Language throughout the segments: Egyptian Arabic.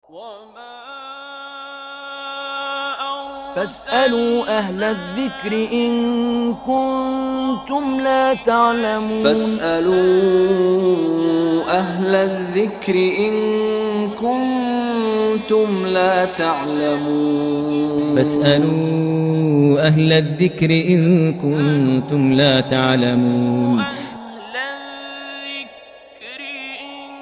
فاسألوا أهل الذكر إن كنتم لا تعلمون فاسألوا أهل الذكر إن كنتم لا تعلمون فاسألوا أهل الذكر إن كنتم لا تعلمون أهل الذكر إن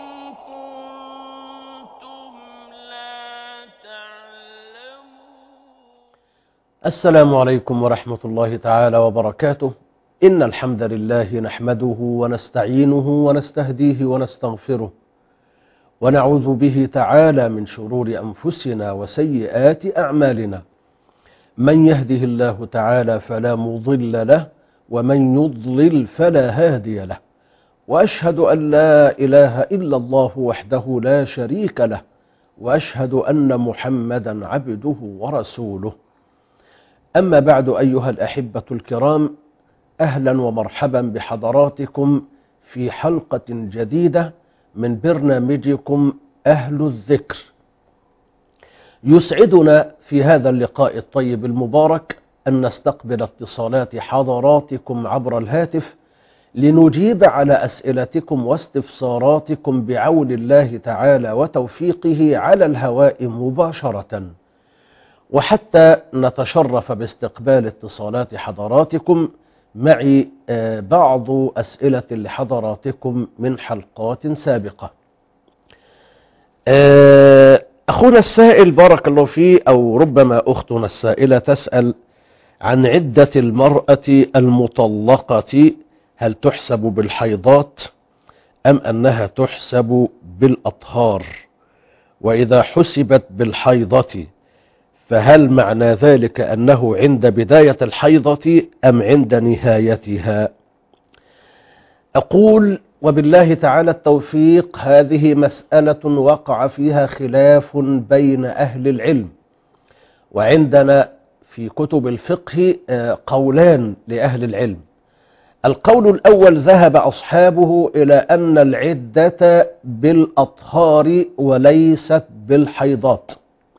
كنتم لا تعلمون السلام عليكم ورحمة الله تعالى وبركاته إن الحمد لله نحمده ونستعينه ونستهديه ونستغفره ونعوذ به تعالى من شرور أنفسنا وسيئات أعمالنا من يهده الله تعالى فلا مضل له ومن يضلل فلا هادي له وأشهد أن لا إله إلا الله وحده لا شريك له وأشهد أن محمدا عبده ورسوله أما بعد أيها الأحبة الكرام أهلا ومرحبا بحضراتكم في حلقة جديدة من برنامجكم أهل الذكر يسعدنا في هذا اللقاء الطيب المبارك أن نستقبل اتصالات حضراتكم عبر الهاتف لنجيب على أسئلتكم واستفساراتكم بعون الله تعالى وتوفيقه على الهواء مباشرةً وحتى نتشرف باستقبال اتصالات حضراتكم معي آه، بعض أسئلة لحضراتكم من حلقات سابقة آه، أخونا السائل بارك الله فيه أو ربما أختنا السائلة تسأل عن عدة المرأة المطلقة هل تحسب بالحيضات أم أنها تحسب بالأطهار وإذا حسبت بالحيضة فهل معنى ذلك أنه عند بداية الحيضة أم عند نهايتها أقول وبالله تعالى التوفيق هذه مسألة وقع فيها خلاف بين أهل العلم وعندنا في كتب الفقه آه، قولان لأهل العلم القول الأول ذهب أصحابه إلى أن العدة بالأطهار وليست بالحيضات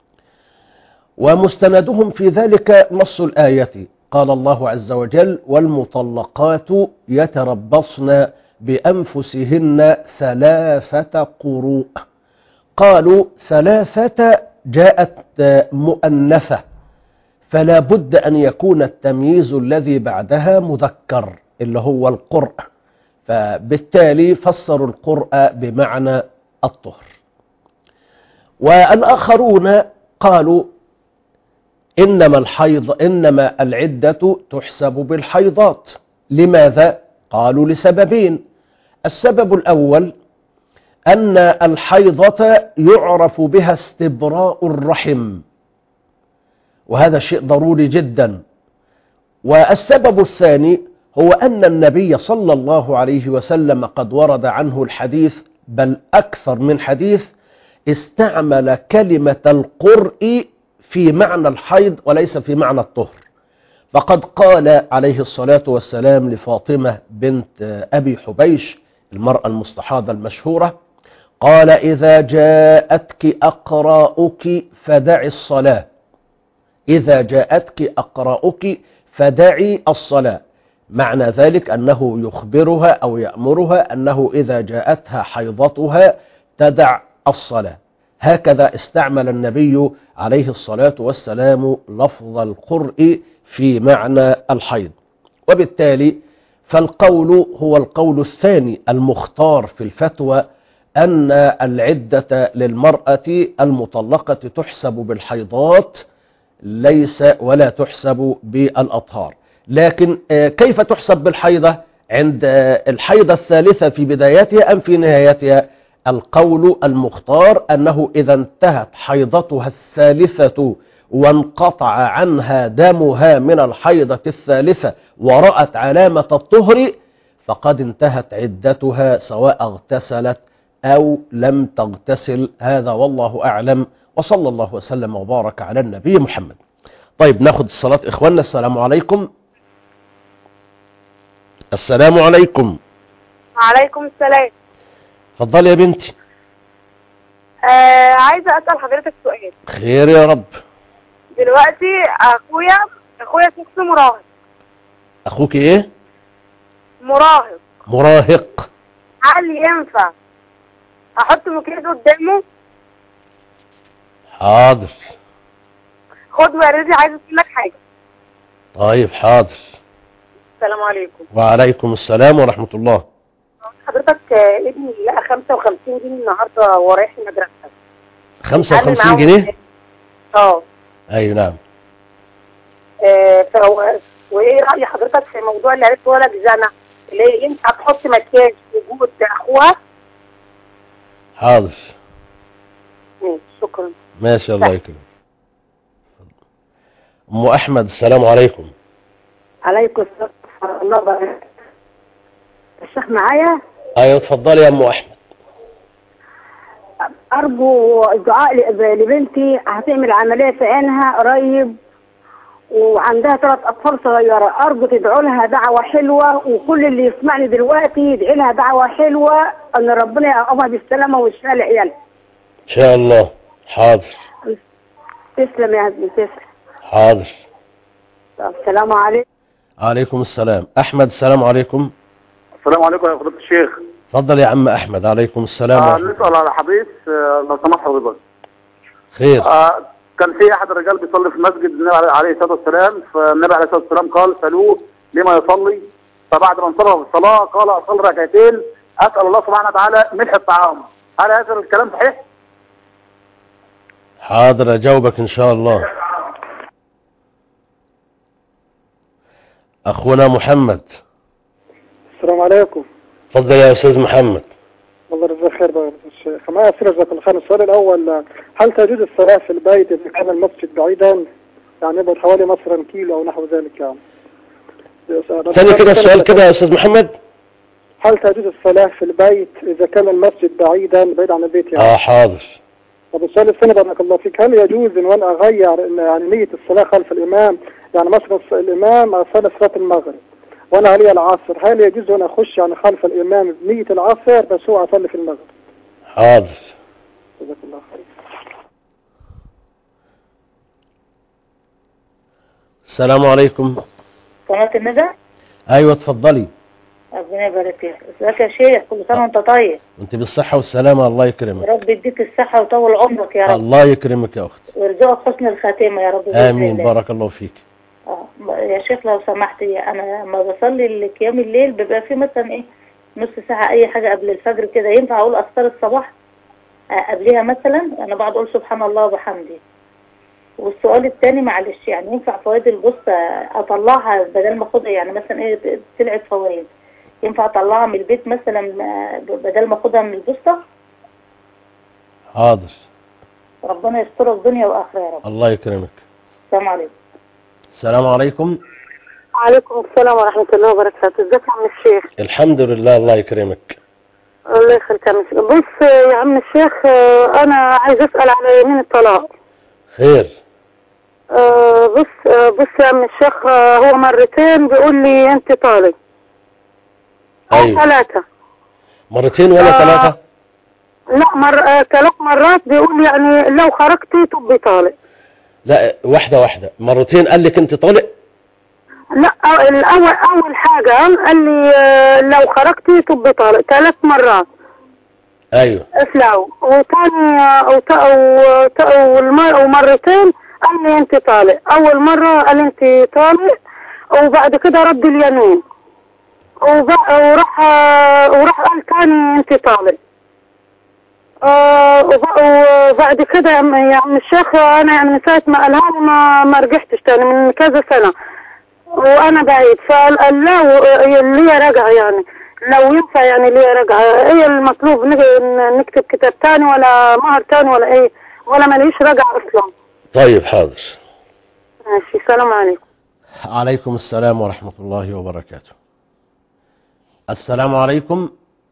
ومستندهم في ذلك نص الآية قال الله عز وجل والمطلقات يتربصن بأنفسهن ثلاثة قروء قالوا ثلاثة جاءت مؤنثة فلا بد أن يكون التمييز الذي بعدها مذكر اللي هو القرء فبالتالي فسروا القرء بمعنى الطهر والآخرون قالوا إنما الحيض إنما العدة تحسب بالحيضات لماذا؟ قالوا لسببين السبب الأول أن الحيضة يعرف بها استبراء الرحم وهذا شيء ضروري جدا والسبب الثاني هو أن النبي صلى الله عليه وسلم قد ورد عنه الحديث بل أكثر من حديث استعمل كلمة القرء في معنى الحيض وليس في معنى الطهر فقد قال عليه الصلاة والسلام لفاطمة بنت أبي حبيش المرأة المستحاضة المشهورة قال إذا جاءتك أقراؤك فدعي الصلاة إذا جاءتك أقراؤك فدعي الصلاة معنى ذلك أنه يخبرها أو يأمرها أنه إذا جاءتها حيضتها تدع الصلاة هكذا استعمل النبي عليه الصلاة والسلام لفظ القرء في معنى الحيض وبالتالي فالقول هو القول الثاني المختار في الفتوى أن العدة للمرأة المطلقة تحسب بالحيضات ليس ولا تحسب بالأطهار لكن آه، كيف تحسب بالحيضة عند آه، الحيضة الثالثة في بدايتها أم في نهايتها القول المختار أنه إذا انتهت حيضتها الثالثة وانقطع عنها دمها من الحيضة الثالثة ورأت علامة الطهر فقد انتهت عدتها سواء اغتسلت أو لم تغتسل هذا والله أعلم وصلى الله وسلم وبارك على النبي محمد طيب ناخد الصلاة إخواننا السلام عليكم السلام عليكم وعليكم السلام اتفضلي يا بنتي آه عايزة أسأل حضرتك سؤال خير يا رب دلوقتي أخويا أخويا شخص مراهق اخوك ايه مراهق مراهق هل ينفع أحط مكياج قدامه حاضر خد وريني عايزة أقول لك حاجة طيب حاضر السلام عليكم وعليكم السلام ورحمة الله حضرتك آه، ابني لقى 55 جنيه النهارده ورايح المدرسة هل 55 معاه جنيه اه ايوه نعم آه، فهو وايه رأي حضرتك في موضوع اللي عرفت ولد زنا اللي هي ينفع تحط مكياج في وجود اخوها حاضر ماشي، شكرا ماشي الله يكرمك ام احمد السلام عليكم عليكم السلام ورحمة الله وبركاته الشيخ معايا ايوه اتفضلي يا ام احمد أرجو الدعاء ل- لبنتي هتعمل عملية في عينها قريب وعندها ثلاث أطفال صغيرة أرجو تدعوا لها دعوة حلوة وكل اللي يسمعني دلوقتي يدعي لها دعوة حلوة أن ربنا يقومها بالسلامة ويشفيها لعيالها ان شاء الله حاضر تسلم يا ابني تسلم حاضر طب السلام عليكم عليكم السلام احمد السلام عليكم السلام عليكم يا فضيلة الشيخ اتفضل يا عم احمد عليكم السلام آه ورحمة الله نسأل على حديث آه لو سمحت حضرتك خير آه كان في أحد الرجال بيصلي في مسجد النبي عليه- عليه الصلاة والسلام فالنبي عليه الصلاة والسلام قال سألوه لما يصلي فبعد ما انصرف الصلاة قال أصلي ركعتين أسأل الله سبحانه وتعالى ملح الطعام هل هذا الكلام صحيح؟ حاضر اجاوبك ان شاء الله اخونا محمد السلام عليكم اتفضل يا استاذ محمد الله يجزاك خير بقى يا الشيخ معايا أسئلة جزاك الله خير السؤال الأول هل تجوز الصلاة في البيت إذا كان المسجد بعيدا يعني يبعد حوالي مثلا كيلو أو نحو ذلك يعني ثاني كده السؤال كده يا استاذ محمد هل تجوز الصلاة في البيت إذا كان المسجد بعيدا بعيد عن البيت يعني اه حاضر طب السؤال الثاني بارك الله فيك هل يجوز إن وأنا أغير إن يعني نية الصلاة خلف الإمام يعني مثلا الإمام أصلي صلاة المغرب وأنا علي العصر هل يجوز وأنا أخش يعني خلف الإمام بنية العصر بس هو أصلي في المغرب حاضر جزاك الله خير السلام عليكم قناة الندى ايوه اتفضلي ربنا يبارك فيك ازيك يا شيخ كل سنة وانت طيب انت بالصحة والسلامة الله يا يكرمك رب يديك الصحة ويطول عمرك يا رب الله يكرمك يا اخت ويرزقك حسن الخاتمة يا رب بإذن امين الله. بارك الله فيك اه يا شيخ لو سمحت انا لما بصلي القيام الليل بيبقى في مثلا ايه نص ساعة اي حاجة قبل الفجر كده ينفع اقول اذكار الصباح آه، قبلها مثلا انا بقعد اقول سبحان الله وبحمده والسؤال الثاني معلش يعني ينفع فوائد البوسطة اطلعها بدل ما اخدها يعني مثلا ايه طلعت فوائد ينفع اطلعها من البيت مثلا آه، بدل ما اخدها من البوسطة حاضر ربنا يسترك دنيا واخرة يا رب الله يكرمك السلام عليكم السلام عليكم وعليكم السلام ورحمة الله وبركاته ازيك يا عم الشيخ الحمد لله الله يكرمك الله يخليك يا عم الشيخ بص يا عم الشيخ آه، انا عايز اسال على يمين الطلاق خير آه، بص آه، بص يا عم الشيخ آه، هو مرتين بيقول لي انت طالق ايوه ثلاثة مرتين ولا آه. ثلاثة لا مر آه، ثلاث مرات بيقول يعني لو خرجتي تبقي طالق لا واحدة واحدة مرتين قال لك انت طالق لا آه، الاول اول حاجة قال لي آه، لو خرجتي تبقي طالق ثلاث مرات ايوه اسلعوا وتاني وت- وت- والمر- ومرتين قال لي انت طالق اول مرة قال انت طالق وبعد كده رد اليمين وب- وراح وراح قال تاني انت طالق آه، وب- وبعد كده يا عم يا عم الشيخ انا يعني من ساعة ما قالها لي ما ما رجعتش تاني من كذا سنة وانا بعيد فقال لا و- ليا رجع يعني لو ينفع يعني ليا رجع ايه المطلوب نج- نكتب كتاب تاني ولا مهر تاني ولا ايه ولا ماليش رجع اصلا طيب حاضر ماشي سلام عليكم عليكم السلام ورحمة الله وبركاته السلام عليكم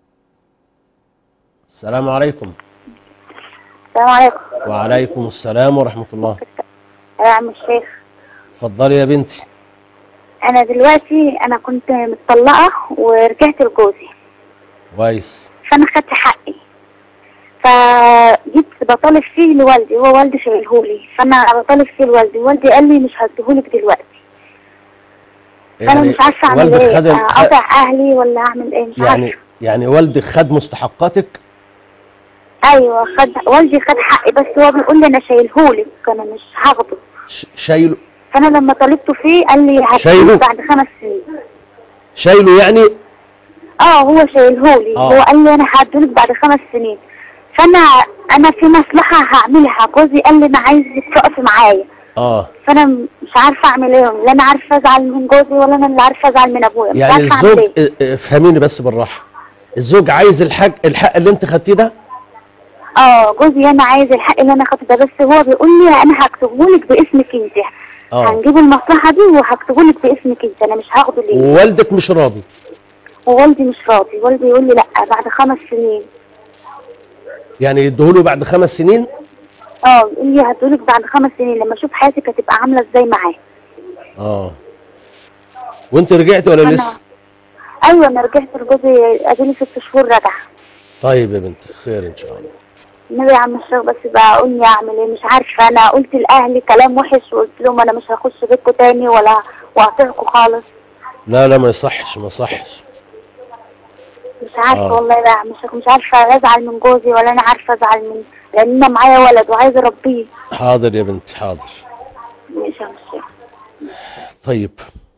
السلام عليكم السلام عليكم وعليكم السلام ورحمة الله يا عم الشيخ اتفضلي يا بنتي انا دلوقتي انا كنت متطلقة ورجعت لجوزي كويس فانا خدت حقي فجيت بطالب فيه لوالدي هو والدي شايلهولي فانا بطالب فيه لوالدي والدي قال لي مش هديهولك دلوقتي فانا مش عارفه اعمل والدك ايه خد ال- خ- اقطع اهلي ولا اعمل ايه مش يعني عارفه يعني والدك خد مستحقاتك ايوه خد والدي خد حقي بس هو بيقول لي انا شايلهولك انا مش هاخده ش- شايله فانا لما طالبته فيه قال لي شايله؟ هديهولك بعد خمس سنين شايله يعني اه هو شايلهولي آه. هو قال لي انا هديهولك بعد خمس سنين فانا انا في مصلحه هعملها جوزي قال لي انا عايزك تقفي معايا اه فانا م- مش عارفه اعمل ايه لا انا عارفه ازعل من جوزي ولا انا اللي عارفه ازعل من ابويا مش يعني عارفه اعمل الزوج ايه اه، اه، افهميني بس بالراحه الزوج عايز الحق الحق اللي انت خدتيه ده اه جوزي انا عايز الحق اللي انا خدته ده بس هو بيقول لي انا هكتبهولك باسمك انت اه هنجيب المصلحه دي وهكتبهولك باسمك انت انا مش هاخده ليه ووالدك مش راضي ووالدي مش راضي والدي يقول لي لا بعد خمس سنين يعني يديهوله بعد خمس سنين اه يقول لي هديهولك بعد خمس سنين لما اشوف حياتك هتبقى عامله ازاي معاه اه وانت رجعت ولا أنا- لسه ايوه انا رجعت لجوزي اديلي ست شهور راجعه طيب يا بنت خير ان شاء الله النبي يا عم الشيخ بس بقول لي اعمل ايه مش عارفه انا قلت لاهلي كلام وحش وقلت لهم انا مش هخش بيتكم تاني ولا واقطعكم خالص لا لا ما يصحش ما يصحش مش عارفه آه. والله بقى يا عم الشيخ مش عارفه ازعل من جوزي ولا انا عارفه ازعل من لان انا معايا ولد وعايزه اربيه حاضر يا بنت حاضر ماشي يا عم الشيخ طيب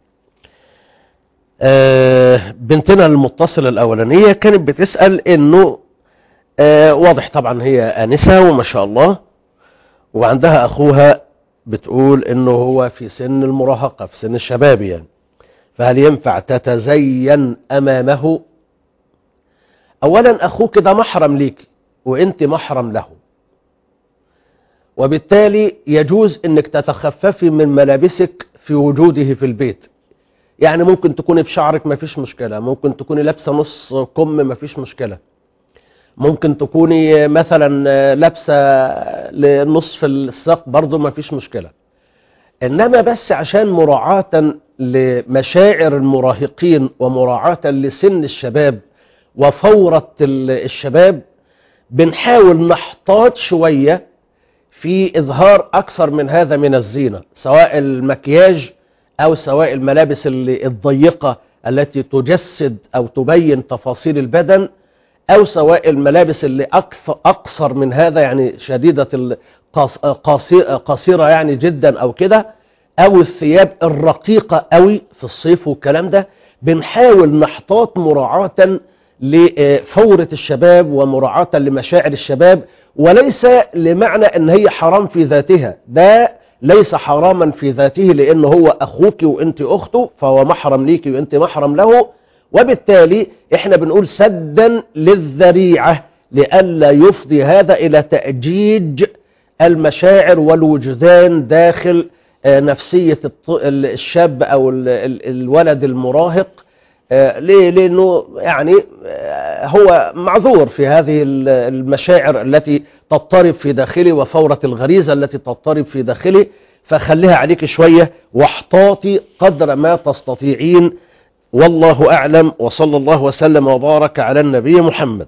آه بنتنا المتصلة الأولانية كانت بتسأل إنه آه واضح طبعا هي آنسة وما شاء الله وعندها أخوها بتقول إنه هو في سن المراهقة في سن الشباب يعني فهل ينفع تتزين أمامه أولا أخوك ده محرم ليك وإنت محرم له وبالتالي يجوز انك تتخففي من ملابسك في وجوده في البيت يعني ممكن تكوني بشعرك ما فيش مشكلة ممكن تكوني لابسة نص كم ما فيش مشكلة ممكن تكوني مثلا لابسة لنصف الساق برضو ما فيش مشكلة انما بس عشان مراعاة لمشاعر المراهقين ومراعاة لسن الشباب وفورة الشباب بنحاول نحتاط شوية في إظهار أكثر من هذا من الزينة سواء المكياج أو سواء الملابس اللي الضيقة التي تجسد أو تبين تفاصيل البدن أو سواء الملابس اللي أكثر أقصر من هذا يعني شديدة القص- قصي- قصيرة يعني جدا أو كده أو الثياب الرقيقة قوي في الصيف والكلام ده بنحاول نحتاط مراعاة لفورة الشباب ومراعاة لمشاعر الشباب وليس لمعنى ان هي حرام في ذاتها ده ليس حراما في ذاته لان هو اخوك وانت اخته فهو محرم ليك وانت محرم له وبالتالي احنا بنقول سدا للذريعة لئلا يفضي هذا الى تأجيج المشاعر والوجدان داخل آه، نفسية الط- ال- الشاب او ال- ال- الولد المراهق آه، ليه؟ لأنه يعني آه، هو معذور في هذه ال- المشاعر التي تضطرب في داخله وفورة الغريزة التي تضطرب في داخله فخليها عليك شوية واحتاطي قدر ما تستطيعين والله أعلم وصلى الله وسلم وبارك على النبي محمد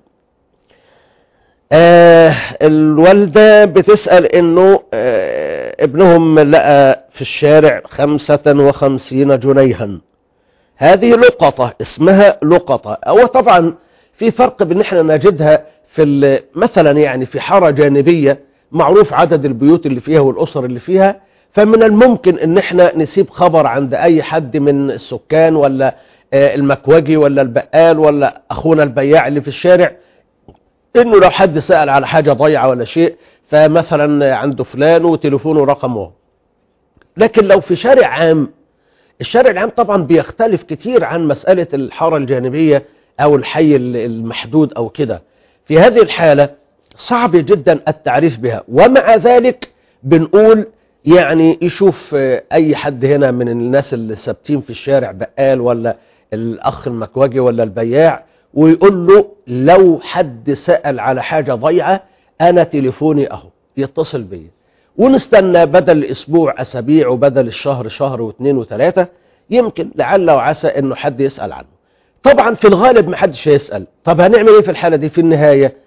آه الوالدة بتسأل انه آه ابنهم لقى في الشارع خمسة وخمسين جنيها هذه لقطة اسمها لقطة أو طبعا في فرق بين احنا نجدها في ال- مثلا يعني في حارة جانبية معروف عدد البيوت اللي فيها والأسر اللي فيها فمن الممكن ان احنا نسيب خبر عند اي حد من السكان ولا آه، المكوجي ولا البقال ولا اخونا البياع اللي في الشارع انه لو حد سأل على حاجة ضيعة ولا شيء فمثلا عنده فلان وتليفونه رقمه لكن لو في شارع عام الشارع العام طبعا بيختلف كتير عن مسألة الحارة الجانبية أو الحي ال- المحدود أو كده في هذه الحالة صعب جدا التعريف بها ومع ذلك بنقول يعني يشوف آه، أي حد هنا من الناس اللي ثابتين في الشارع بقال ولا الأخ المكوجي ولا البياع ويقول له لو حد سأل على حاجة ضيعة أنا تليفوني أهو يتصل بيا ونستنى بدل الاسبوع اسابيع وبدل الشهر شهر واثنين وثلاثة يمكن لعل وعسى انه حد يسأل عنه طبعا في الغالب ما حدش هيسأل طب هنعمل ايه في الحالة دي في النهاية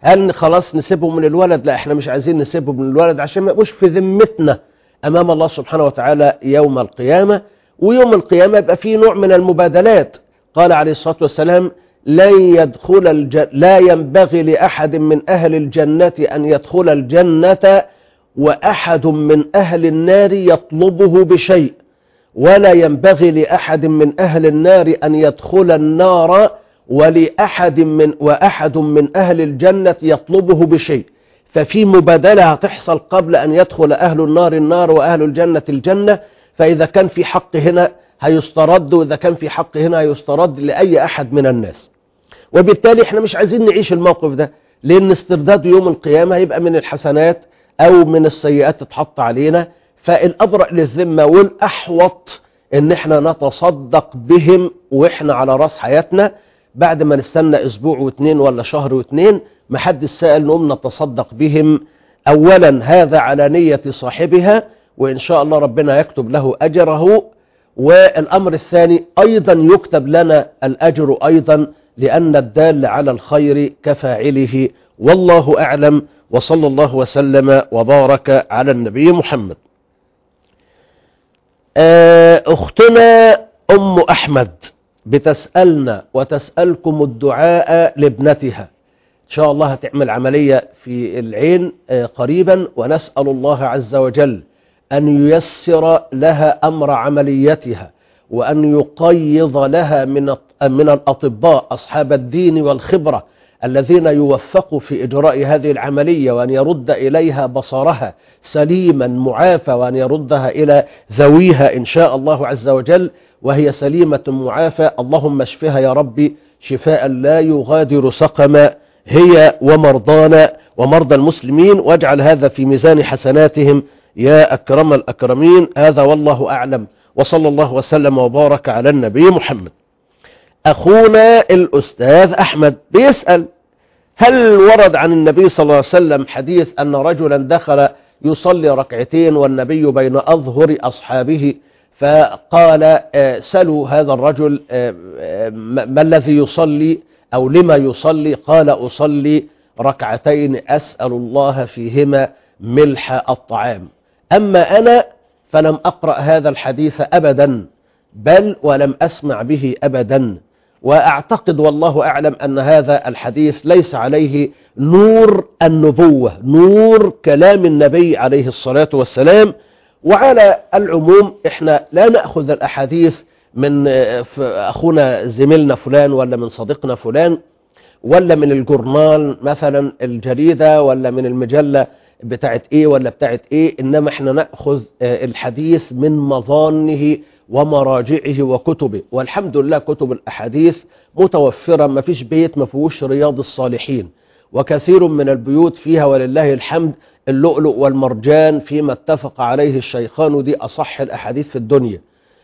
هل خلاص نسيبهم من الولد لا احنا مش عايزين نسيبهم من الولد عشان ما يبقوش في ذمتنا امام الله سبحانه وتعالى يوم القيامة ويوم القيامة يبقى فيه نوع من المبادلات قال عليه الصلاة والسلام لن يدخل الج... لا ينبغي لأحد من أهل الجنة أن يدخل الجنة وأحد من أهل النار يطلبه بشيء ولا ينبغي لأحد من أهل النار أن يدخل النار ولأحد من وأحد من أهل الجنة يطلبه بشيء ففي مبادلة هتحصل قبل أن يدخل أهل النار النار وأهل الجنة الجنة فإذا كان في حق هنا هيسترد وإذا كان في حق هنا هيسترد لأي أحد من الناس وبالتالي احنا مش عايزين نعيش الموقف ده لأن استرداد يوم القيامة هيبقى من الحسنات أو من السيئات تتحط علينا فالأبرأ للذمة والأحوط ان احنا نتصدق بهم واحنا على راس حياتنا بعد ما نستنى اسبوع واثنين ولا شهر واثنين محدش سأل نقوم نتصدق بهم اولا هذا على نية صاحبها وان شاء الله ربنا يكتب له اجره والامر الثاني ايضا يكتب لنا الاجر ايضا لان الدال على الخير كفاعله والله اعلم وصلى الله وسلم وبارك على النبي محمد اختنا ام احمد بتسألنا وتسألكم الدعاء لابنتها ان شاء الله هتعمل عملية في العين قريبا ونسأل الله عز وجل ان ييسر لها امر عمليتها وان يقيض لها من من الاطباء اصحاب الدين والخبرة الذين يوفقوا في إجراء هذه العملية وأن يرد إليها بصرها سليما معافى وأن يردها إلى ذويها إن شاء الله عز وجل وهي سليمة معافى اللهم اشفها يا ربي شفاء لا يغادر سقما هي ومرضانا ومرضى المسلمين واجعل هذا في ميزان حسناتهم يا أكرم الأكرمين هذا والله أعلم وصلى الله وسلم وبارك على النبي محمد أخونا الأستاذ أحمد بيسأل هل ورد عن النبي صلى الله عليه وسلم حديث أن رجلا دخل يصلي ركعتين والنبي بين أظهر أصحابه فقال سلوا هذا الرجل ما الذي يصلي أو لما يصلي قال أصلي ركعتين أسأل الله فيهما ملح الطعام أما أنا فلم أقرأ هذا الحديث أبدا بل ولم أسمع به أبدا وأعتقد والله أعلم أن هذا الحديث ليس عليه نور النبوة نور كلام النبي عليه الصلاة والسلام وعلى العموم احنا لا نأخذ الأحاديث من أخونا زميلنا فلان ولا من صديقنا فلان ولا من الجورنال مثلا الجريدة ولا من المجلة بتاعت ايه ولا بتاعت ايه انما احنا نأخذ الحديث من مظانه ومراجعه وكتبه والحمد لله كتب الأحاديث متوفرة ما فيش بيت ما فيهوش رياض الصالحين وكثير من البيوت فيها ولله الحمد اللؤلؤ والمرجان فيما اتفق عليه الشيخان ودي أصح الأحاديث في الدنيا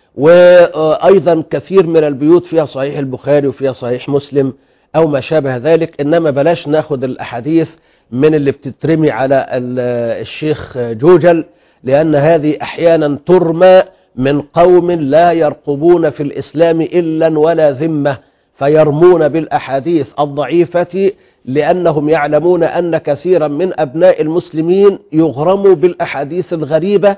وأيضا كثير من البيوت فيها صحيح البخاري وفيها صحيح مسلم أو ما شابه ذلك إنما بلاش ناخد الأحاديث من اللي بتترمي على الشيخ جوجل لأن هذه أحيانا ترمى من قوم لا يرقبون في الإسلام إلا ولا ذمة فيرمون بالأحاديث الضعيفة لأنهم يعلمون أن كثيرا من أبناء المسلمين يغرموا بالأحاديث الغريبة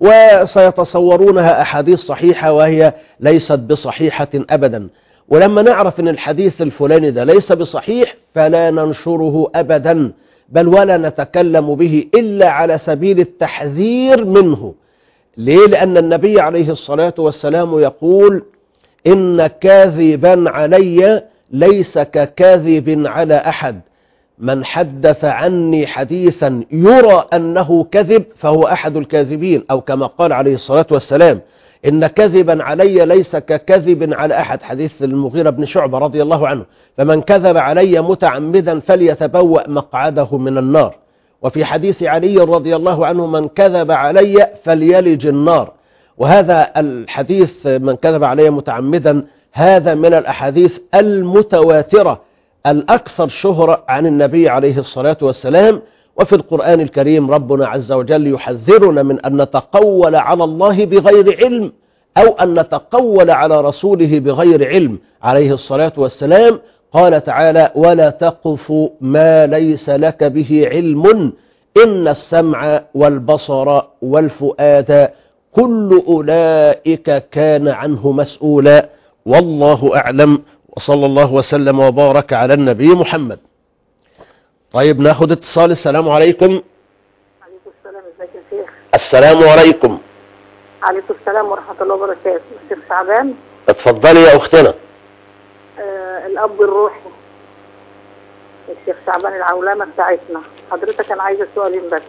وسيتصورونها أحاديث صحيحة وهي ليست بصحيحة أبدا ولما نعرف أن الحديث الفلاني ده ليس بصحيح فلا ننشره أبدا بل ولا نتكلم به إلا على سبيل التحذير منه ليه لأن النبي عليه الصلاة والسلام يقول إن كاذبا علي ليس ككاذب على أحد من حدث عني حديثا يرى أنه كذب فهو أحد الكاذبين أو كما قال عليه الصلاة والسلام إن كذبا علي ليس ككذب على أحد حديث المغيرة بن شعبة رضي الله عنه فمن كذب علي متعمدا فليتبوأ مقعده من النار وفي حديث علي رضي الله عنه من كذب علي فليلج النار وهذا الحديث من كذب علي متعمدا هذا من الأحاديث المتواترة الأكثر شهرة عن النبي عليه الصلاة والسلام وفي القرآن الكريم ربنا عز وجل يحذرنا من أن نتقول على الله بغير علم أو أن نتقول على رسوله بغير علم عليه الصلاة والسلام قال تعالى ولا تقف ما ليس لك به علم إن السمع والبصر والفؤاد كل أولئك كان عنه مسؤولا والله أعلم وصلى الله وسلم وبارك على النبي محمد طيب ناخد اتصال السلام عليكم عليكم السلام ازيك يا شيخ السلام عليكم عليكم السلام ورحمة الله وبركاته الشيخ شعبان اتفضلي يا أختنا آه الأب الروحي الشيخ شعبان العولمة بتاعتنا حضرتك أنا عايزة سؤالين بس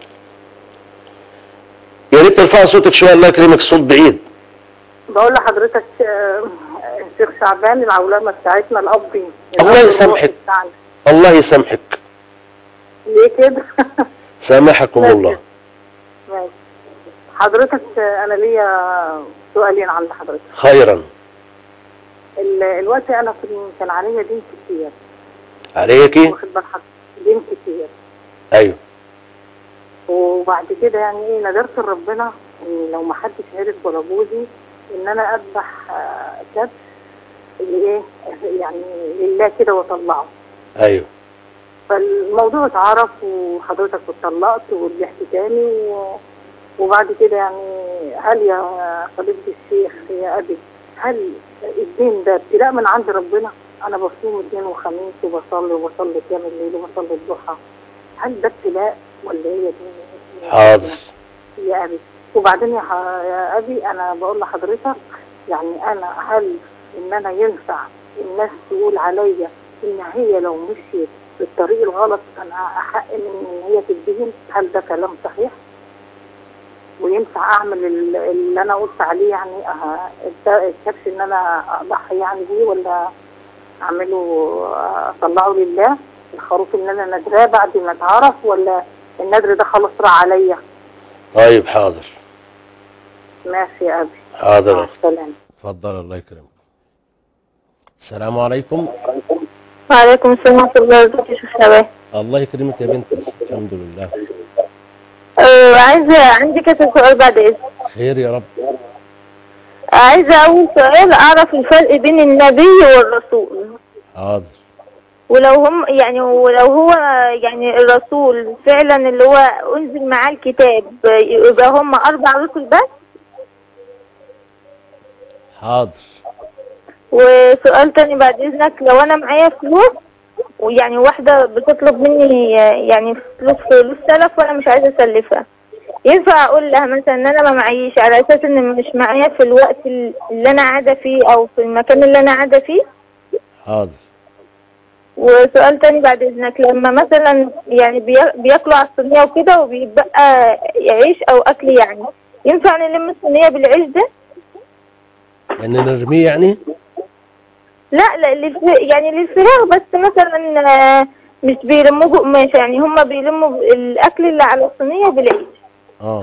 يا ريت ترفعي صوتك شوية الله يكرمك الصوت بعيد بقول لحضرتك آه، الشيخ شعبان العولمة بتاعتنا الأبي الله الأب يسامحك. الروحي بتاعنا. الله يسامحك ليه كده؟ سامحكم الله ماشي. حضرتك آه، أنا ليا سؤالين عند حضرتك خيرا ال- الوقت أنا في كان عليا دين كتير عليكي واخد بال حضرتك دين كتير ايوه وبعد كده يعني ايه ندرت لربنا ان لو ما حدش عرف ولا جوزي ان انا اذبح آه، كبش اللي ايه يعني لله كده واطلعه ايوه فالموضوع اتعرف وحضرتك اتطلقت ورجعت تاني و... وبعد كده يعني هل يا فضيلة الشيخ يا أبي هل الدين ده ابتلاء من عند ربنا؟ أنا بصوم اثنين وخميس وبصلي وبصلي قيام الليل وبصلي الضحى هل ده ابتلاء ولا هي دي؟ حاضر يا أبي وبعدين يا, ح- يا أبي أنا بقول لحضرتك يعني أنا هل إن أنا ينفع الناس تقول عليا إن هي لو مشيت في الطريق الغلط أنا أحق من إن هي تدهن هل ده كلام صحيح؟ وينفع أعمل ال- اللي أنا قلت عليه يعني أه الت- الكبش إن أنا أضحي يعني بيه ولا أعمله آه، أطلعه لله الخروف إن أنا ندراه بعد ما اتعرف ولا النذر ده خلاص راح عليا طيب حاضر ماشي يا أبي حاضر مع يا أخت. السلامة اتفضل الله يكرمك السلام عليكم وعليكم السلام ورحمة الله وبركاته يا شيخ شباب الله يكرمك يا بنتي الحمد لله أه عايزة عندي كذا سؤال بعد إذنك خير يا رب عايزة أول سؤال أعرف الفرق بين النبي والرسول حاضر ولو هم يعني ولو هو يعني الرسول فعلا اللي هو أنزل معاه الكتاب يبقى هم أربع رسل بس حاضر وسؤال تاني بعد إذنك لو أنا معايا فلوس ويعني واحدة بتطلب مني يعني فلوس فلوس سلف وأنا مش عايزة أسلفها ينفع أقول لها مثلا إن أنا ما معيش على أساس إن مش معايا في الوقت اللي أنا قاعدة فيه أو في المكان اللي أنا قاعدة فيه حاضر وسؤال تاني بعد إذنك لما مثلا يعني بي- بياكلوا على الصينية وكده وبيتبقى عيش أو أكل يعني ينفع نلم الصينية بالعيش ده؟ ان نرميه يعني لا لا للف... يعني للفراغ بس مثلا آه، مش بيلموا قماش يعني هم بيلموا الأكل اللي على الصينية بالعيش اه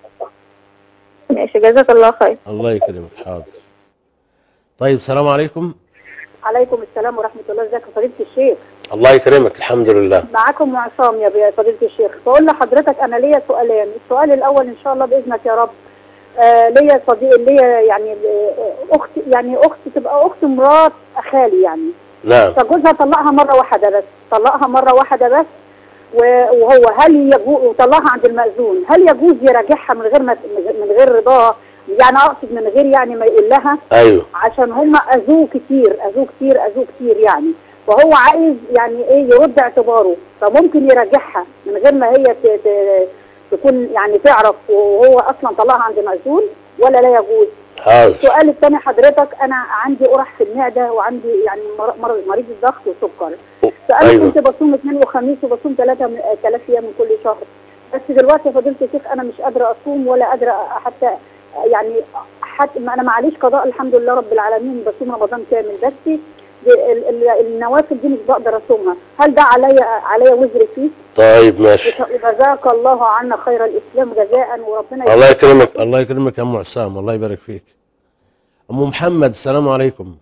ماشي جزاك الله خير الله يكرمك حاضر طيب السلام عليكم عليكم السلام ورحمة الله ازيك يا فضيلة الشيخ الله يكرمك الحمد لله معاكم معصام يا بي- فضيلة الشيخ بقول لحضرتك أنا ليا سؤالين السؤال الأول إن شاء الله بإذنك يا رب آه ليا صديق ليا يعني آه، أخت يعني أخت تبقى أخت مرات خالي يعني نعم فجوزها طلقها مرة واحدة بس طلقها مرة واحدة بس و- وهو هل يجوز وطلقها عند المأذون هل يجوز يراجعها من غير ما من غير رضاها يعني أقصد من غير يعني ما يقول لها ايوه عشان هم اذوه كتير اذوه كتير اذوه كتير يعني وهو عايز يعني ايه يرد اعتباره فممكن يراجعها من غير ما هي ت- ت- تكون يعني تعرف وهو اصلا طلعها عند مأذون ولا لا يجوز حاضر السؤال الثاني حضرتك انا عندي قرح في المعده وعندي يعني مر- مر- مريض الضغط وسكر فانا أيوة. كنت بصوم اثنين وخميس وبصوم ثلاثه ثلاث ايام من كل شهر بس دلوقتي يا فضيله الشيخ انا مش قادره اصوم ولا قادره حتى يعني حتى ما انا معليش قضاء الحمد لله رب العالمين بصوم رمضان كامل بس ال- ال- النوافل دي مش بقدر اصومها هل ده عليا عليا وزر فيه طيب ماشي جزاك الله عنا خير الاسلام جزاء وربنا الله يكرمك الله يكرمك يا ام عسام الله يبارك فيك ام محمد السلام عليكم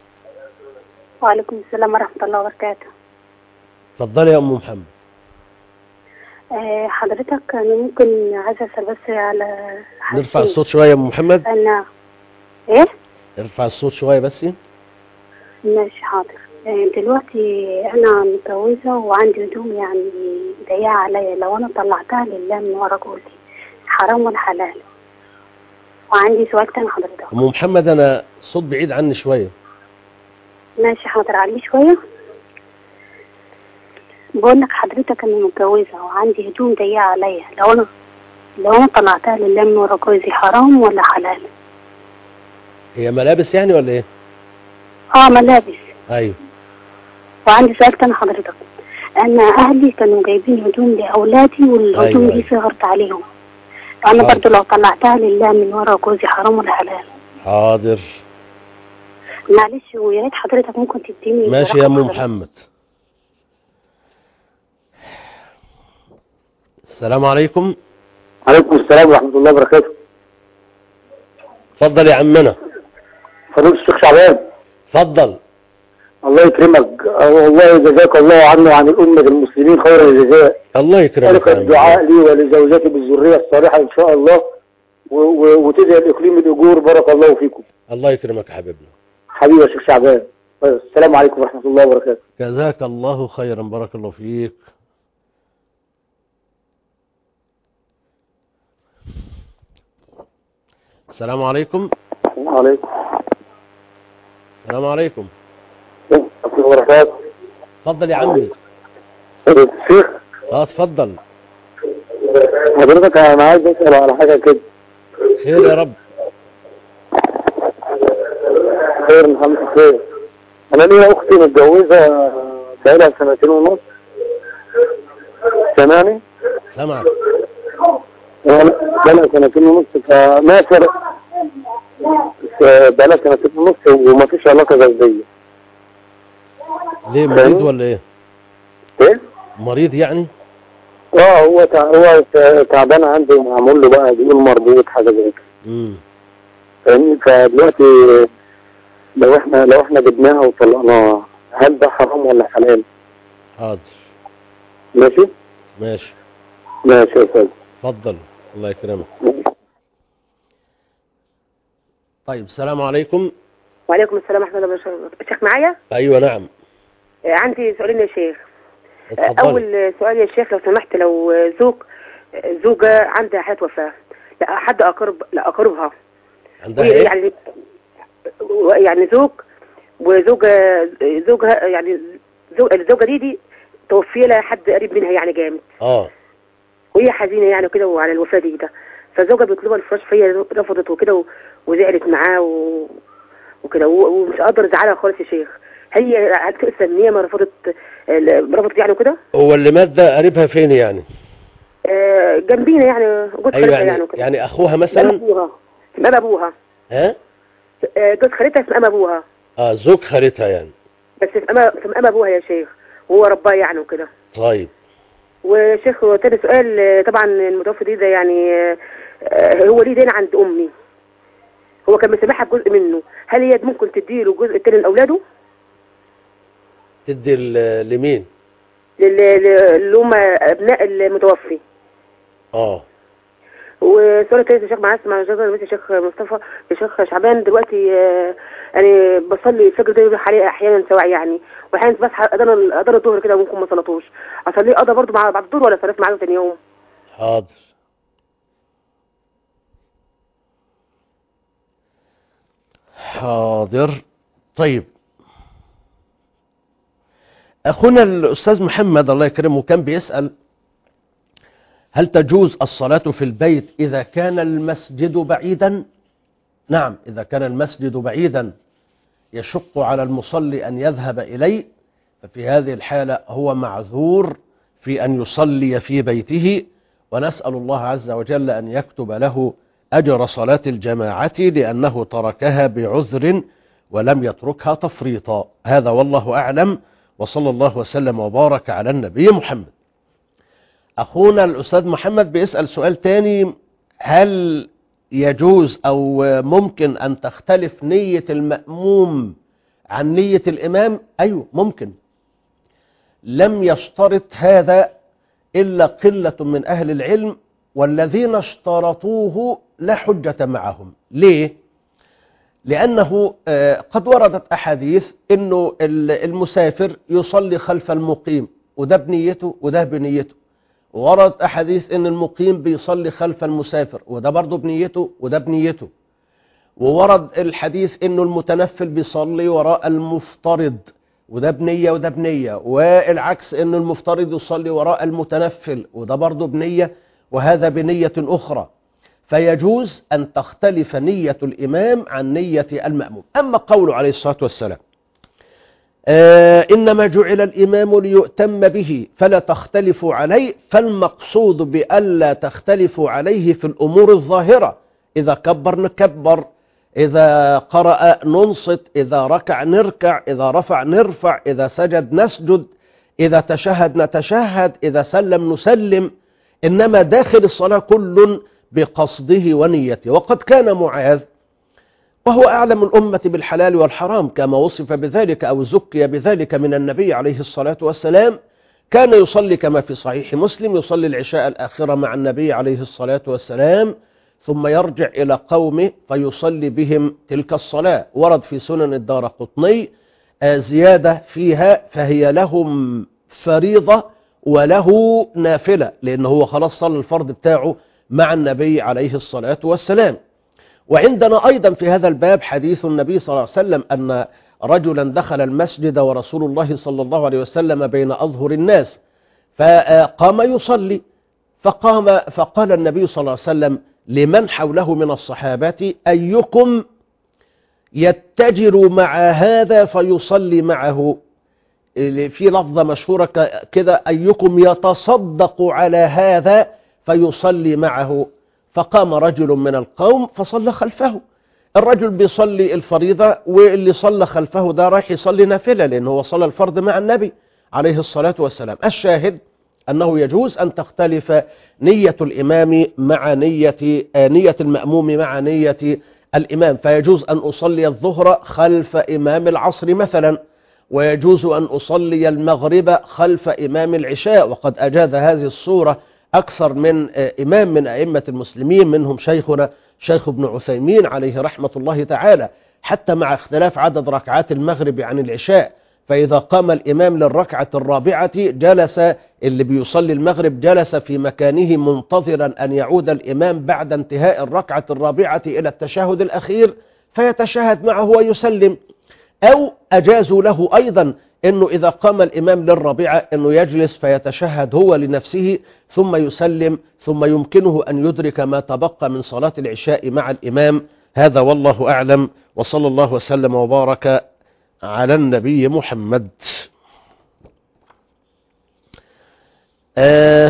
وعليكم السلام ورحمه الله وبركاته اتفضلي يا ام محمد آه، حضرتك انا ممكن عايزه اسال بس على نرفع حاجتين. الصوت شويه يا ام محمد انا ايه ارفع الصوت شويه بس ماشي حاضر آه، دلوقتي انا متجوزه وعندي هدوم يعني ضيقه عليا لو انا طلعتها لله من ورا جوزي حرام ولا حلال وعندي سؤال تاني حضرتك ام محمد انا صوت بعيد عني شويه ماشي حاضر عليه شويه بقول لك حضرتك انا متجوزه وعندي هدوم ضيقه عليا لو انا لو انا طلعتها لله من ورا جوزي حرام ولا حلال هي ملابس يعني ولا ايه اه ملابس ايوه وعندي سؤال تاني حضرتك انا اهلي كانوا جايبين هدوم لاولادي والهدوم أيوة، دي صغرت عليهم انا حاضر. برضو لو طلعتها لله من ورا جوزي حرام ولا حلال حاضر معلش ويا ريت حضرتك ممكن تديني ماشي يا رقم ام حضرتك. محمد السلام عليكم عليكم السلام ورحمة الله وبركاته اتفضل يا عمنا فضيلة الشيخ شعبان اتفضل الله يكرمك آه، والله جزاك الله عني وعن الأمة المسلمين خير الجزاء الله يكرمك لك يا عم. الدعاء لي ولزوجتي بالذرية الصالحة إن شاء الله و- و- وتدعي الإقليم الأجور بارك الله فيكم الله يكرمك يا حبيبنا حبيبي يا شيخ شعبان طيب، السلام عليكم ورحمة الله وبركاته جزاك الله خيرا بارك الله فيك السلام عليكم عليكم السلام عليكم ورحمة الله وبركاته اتفضل يا عمي فضيلة الشيخ اه اتفضل حضرتك أنا عايز أسأل على حاجة كده خير يا رب خير الحمد لله أنا ليا أختي متجوزة بقالها سنتين ونص سامعني؟ سامعك بقالها سنتين ونص فناصر بقالها سنتين ونص وما فيش علاقة جسدية ليه مريض ولا ايه ايه؟ مريض يعني اه هو تع... هو ت- تعبان عنده معمول له بقى بيقول مربوط حاجة زي كده امم فاهمني فدلوقتي لو احنا لو احنا جبناها وطلقناها هل ده حرام ولا حلال؟ حاضر ماشي؟ ماشي ماشي يا استاذ اتفضل الله يكرمك طيب السلام عليكم وعليكم السلام ورحمة الله وبركاته الشيخ معايا ايوه نعم آه، عندي سؤالين يا شيخ آه، اتفضلي أول سؤال يا شيخ لو سمحت لو زوج زوجة عندها حالة وفاة لا حد أقرب لا أقربها عندها وهي ايه يعني يعني زوج وزوجة زوجها يعني زوج الزوجة دي دي توفي لها حد قريب منها يعني جامد اه وهي حزينة يعني وكده وعلى الوفاة دي ده فزوجها بيطلبها الفراش فهي رفضت وكده و- وزعلت معاه و... وكده و- ومش قادر ازعلها خالص يا شيخ هي هتقسم ان هي ما رفضت ال- رفضت يعني وكده هو اللي مات ده قريبها فين يعني آه، جنبينا يعني جوز ايوه خالتها يعني يعني وكده يعني اخوها اسمها مثلا ابوها اسمها ابوها ها آه، جوز خالتها اسمها ابوها اه زوج خالتها يعني بس اسمها اسمها ابوها يا شيخ وهو رباه يعني وكده طيب وشيخ تاني سؤال آه، طبعا المتوفي دي ده يعني آه، آه، هو ليه دين عند امي هو كان مسامحها بجزء منه هل هي ممكن تديله الجزء التاني لاولاده تدي ال- لمين لل- لل- اللي هم ابناء المتوفي اه وسؤال تاني يا شيخ معاذ مع جزر مثل الشيخ مصطفى الشيخ شعبان دلوقتي آه، يعني بصلي الفجر ده يروح عليه احيانا سواء يعني واحيانا بصحى اذان اذان الظهر كده ممكن ما صلاتوش اصليه قضى برضه مع بعد الظهر ولا صلاه معاه تاني يوم حاضر حاضر طيب أخونا الأستاذ محمد الله يكرمه كان بيسأل هل تجوز الصلاة في البيت إذا كان المسجد بعيدا نعم إذا كان المسجد بعيدا يشق على المصلي أن يذهب إليه ففي هذه الحالة هو معذور في أن يصلي في بيته ونسأل الله عز وجل أن يكتب له أجر صلاة الجماعة لأنه تركها بعذر ولم يتركها تفريطا هذا والله أعلم وصلى الله وسلم وبارك على النبي محمد أخونا الأستاذ محمد بيسأل سؤال تاني هل يجوز أو ممكن أن تختلف نية المأموم عن نية الإمام أيوه ممكن لم يشترط هذا إلا قلة من أهل العلم والذين اشترطوه لا حجة معهم ليه؟ لأنه آه، قد وردت أحاديث أنه ال- المسافر يصلي خلف المقيم وده بنيته وده بنيته وردت أحاديث أن المقيم بيصلي خلف المسافر وده برضه بنيته وده بنيته وورد الحديث أنه المتنفل بيصلي وراء المفترض وده بنية وده بنية والعكس أن المفترض يصلي وراء المتنفل وده برضه بنية وهذا بنية أخرى فيجوز أن تختلف نية الإمام عن نية المأموم أما قوله عليه الصلاة والسلام آه إنما جعل الإمام ليؤتم به فلا تختلفوا عليه فالمقصود بألا تختلفوا عليه في الأمور الظاهرة إذا كبر نكبر إذا قرأ ننصت إذا ركع نركع إذا رفع نرفع إذا سجد نسجد إذا تشهد نتشهد إذا سلم نسلم إنما داخل الصلاة كل بقصده ونيته وقد كان معاذ وهو أعلم الأمة بالحلال والحرام كما وصف بذلك أو زكي بذلك من النبي عليه الصلاة والسلام كان يصلي كما في صحيح مسلم يصلي العشاء الآخرة مع النبي عليه الصلاة والسلام ثم يرجع إلى قومه فيصلي بهم تلك الصلاة ورد في سنن الدار قطني زيادة فيها فهي لهم فريضة وله نافلة لأنه هو خلاص صلى الفرض بتاعه مع النبي عليه الصلاة والسلام وعندنا أيضا في هذا الباب حديث النبي صلى الله عليه وسلم أن رجلا دخل المسجد ورسول الله صلى الله عليه وسلم بين أظهر الناس فقام يصلي فقام فقال النبي صلى الله عليه وسلم لمن حوله من الصحابة أيكم يتجر مع هذا فيصلي معه في لفظة مشهورة كده أيكم يتصدق على هذا فيصلي معه فقام رجل من القوم فصلى خلفه الرجل بيصلي الفريضة واللي صلى خلفه ده رايح يصلي نافلة لأنه هو صلى الفرض مع النبي عليه الصلاة والسلام الشاهد أنه يجوز أن تختلف نية الإمام مع نية نية المأموم مع نية الإمام فيجوز أن أصلي الظهر خلف إمام العصر مثلا ويجوز أن أصلي المغرب خلف إمام العشاء وقد أجاز هذه الصورة أكثر من إمام من أئمة المسلمين منهم شيخنا شيخ ابن عثيمين عليه رحمة الله تعالى حتى مع اختلاف عدد ركعات المغرب عن العشاء فإذا قام الإمام للركعة الرابعة جلس اللي بيصلي المغرب جلس في مكانه منتظرا أن يعود الإمام بعد انتهاء الركعة الرابعة إلى التشهد الأخير فيتشهد معه ويسلم أو أجازوا له أيضا أنه إذا قام الإمام للرابعة أنه يجلس فيتشهد هو لنفسه ثم يسلم ثم يمكنه أن يدرك ما تبقى من صلاة العشاء مع الإمام هذا والله أعلم وصلى الله وسلم وبارك على النبي محمد آه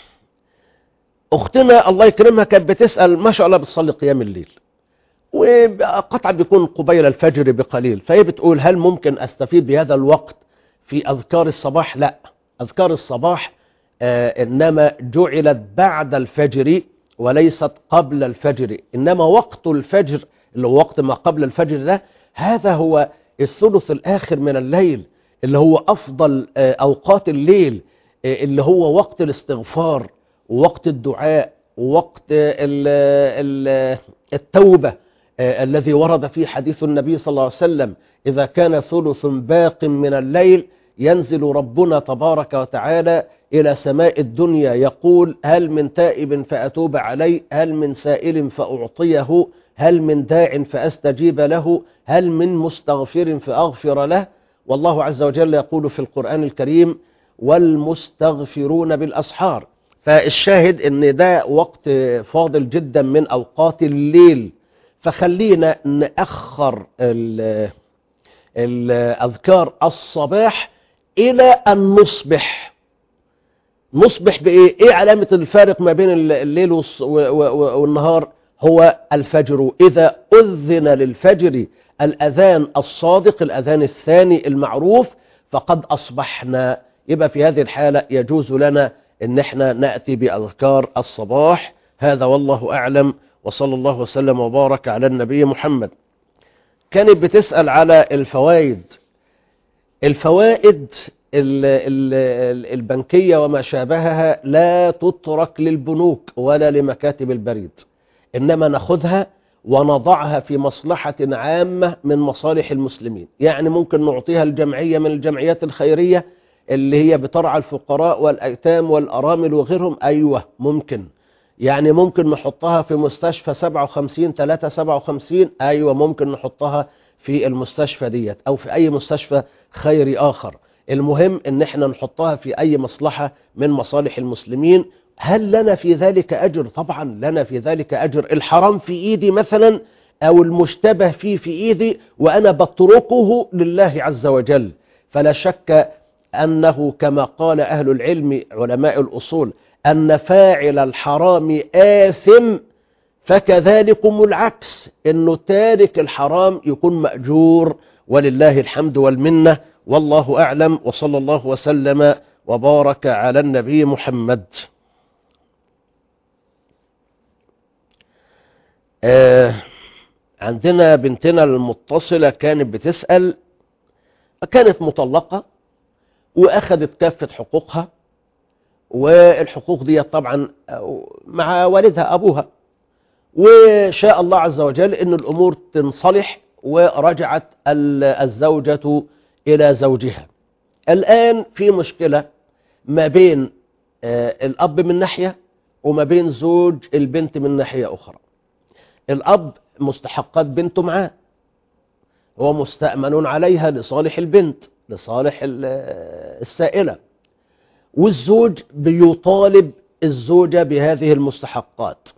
أختنا الله يكرمها كانت بتسأل ما شاء الله بتصلي قيام الليل وقطعا بيكون قبيل الفجر بقليل فهي بتقول هل ممكن أستفيد بهذا الوقت في أذكار الصباح لا أذكار الصباح آه إنما جعلت بعد الفجر وليست قبل الفجر إنما وقت الفجر اللي هو وقت ما قبل الفجر ده هذا هو الثلث الآخر من الليل اللي هو أفضل آه أوقات الليل آه اللي هو وقت الاستغفار ووقت الدعاء ووقت ال ال التوبة الذي ورد فيه حديث النبي صلى الله عليه وسلم إذا كان ثلث باق من الليل ينزل ربنا تبارك وتعالى إلى سماء الدنيا يقول هل من تائب فأتوب عليه هل من سائل فأعطيه هل من داع فأستجيب له هل من مستغفر فأغفر له والله عز وجل يقول في القرآن الكريم والمستغفرون بالأسحار فالشاهد ان ده وقت فاضل جدا من أوقات الليل فخلينا نأخر الأذكار الصباح إلى أن نصبح نصبح بإيه؟ إيه علامة الفارق ما بين الليل والنهار هو الفجر إذا أذن للفجر الأذان الصادق الأذان الثاني المعروف فقد أصبحنا يبقى في هذه الحالة يجوز لنا ان احنا نأتي بأذكار الصباح هذا والله أعلم وصلى الله وسلم وبارك على النبي محمد كانت بتسأل على الفوائد الفوائد البنكية وما شابهها لا تترك للبنوك ولا لمكاتب البريد إنما ناخدها ونضعها في مصلحة عامة من مصالح المسلمين يعني ممكن نعطيها الجمعية من الجمعيات الخيرية اللي هي بترعى الفقراء والأيتام والأرامل وغيرهم أيوة ممكن يعني ممكن نحطها في مستشفى 57 3 57 أيوة ممكن نحطها في المستشفى ديت أو في أي مستشفى خيري آخر المهم ان احنا نحطها في اي مصلحة من مصالح المسلمين هل لنا في ذلك اجر طبعا لنا في ذلك اجر الحرام في ايدي مثلا او المشتبه فيه في ايدي وانا بتركه لله عز وجل فلا شك انه كما قال اهل العلم علماء الاصول ان فاعل الحرام آثم فكذلكم العكس انه تارك الحرام يكون مأجور ولله الحمد والمنه والله أعلم وصلى الله وسلم وبارك على النبي محمد آه عندنا بنتنا المتصلة كانت بتسأل كانت مطلقة وأخذت كافة حقوقها والحقوق دي طبعا مع والدها أبوها وشاء الله عز وجل أن الأمور تنصلح ورجعت الزوجة إلى زوجها الآن في مشكلة ما بين الأب من ناحية وما بين زوج البنت من ناحية أخرى الأب مستحقات بنته معاه هو مستأمن عليها لصالح البنت لصالح السائلة والزوج بيطالب الزوجة بهذه المستحقات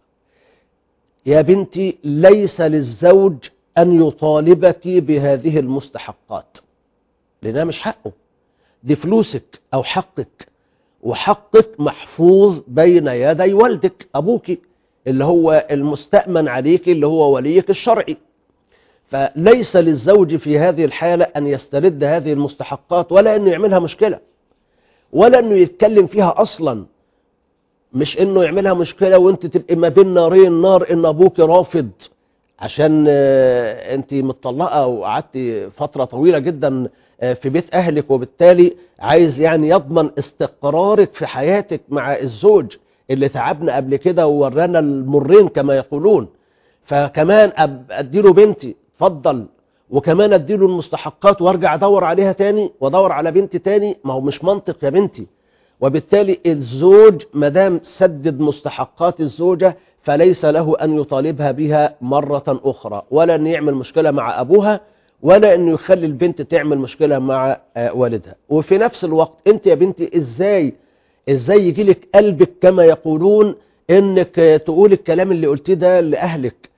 يا بنتي ليس للزوج أن يطالبك بهذه المستحقات لأنها مش حقه دي فلوسك أو حقك وحقك محفوظ بين يدي والدك أبوك اللي هو المستأمن عليك اللي هو وليك الشرعي فليس للزوج في هذه الحالة أن يسترد هذه المستحقات ولا أنه يعملها مشكلة ولا أنه يتكلم فيها أصلا مش أنه يعملها مشكلة وانت تبقى ما بين نارين نار أن أبوك رافض عشان انت متطلقة وقعدت فترة طويلة جدا في بيت أهلك وبالتالي عايز يعني يضمن استقرارك في حياتك مع الزوج اللي تعبنا قبل كده وورانا المرين كما يقولون فكمان أديله بنتي اتفضل وكمان أديله المستحقات وارجع أدور عليها تاني وأدور على بنتي تاني ما هو مش منطق يا بنتي وبالتالي الزوج مدام سدد مستحقات الزوجة فليس له أن يطالبها بها مرة أخرى ولا أن يعمل مشكلة مع أبوها ولا أنه يخلي البنت تعمل مشكلة مع والدها وفي نفس الوقت أنت يا بنتي إزاي إزاي يجيلك قلبك كما يقولون أنك تقول الكلام اللي قلتيه ده لأهلك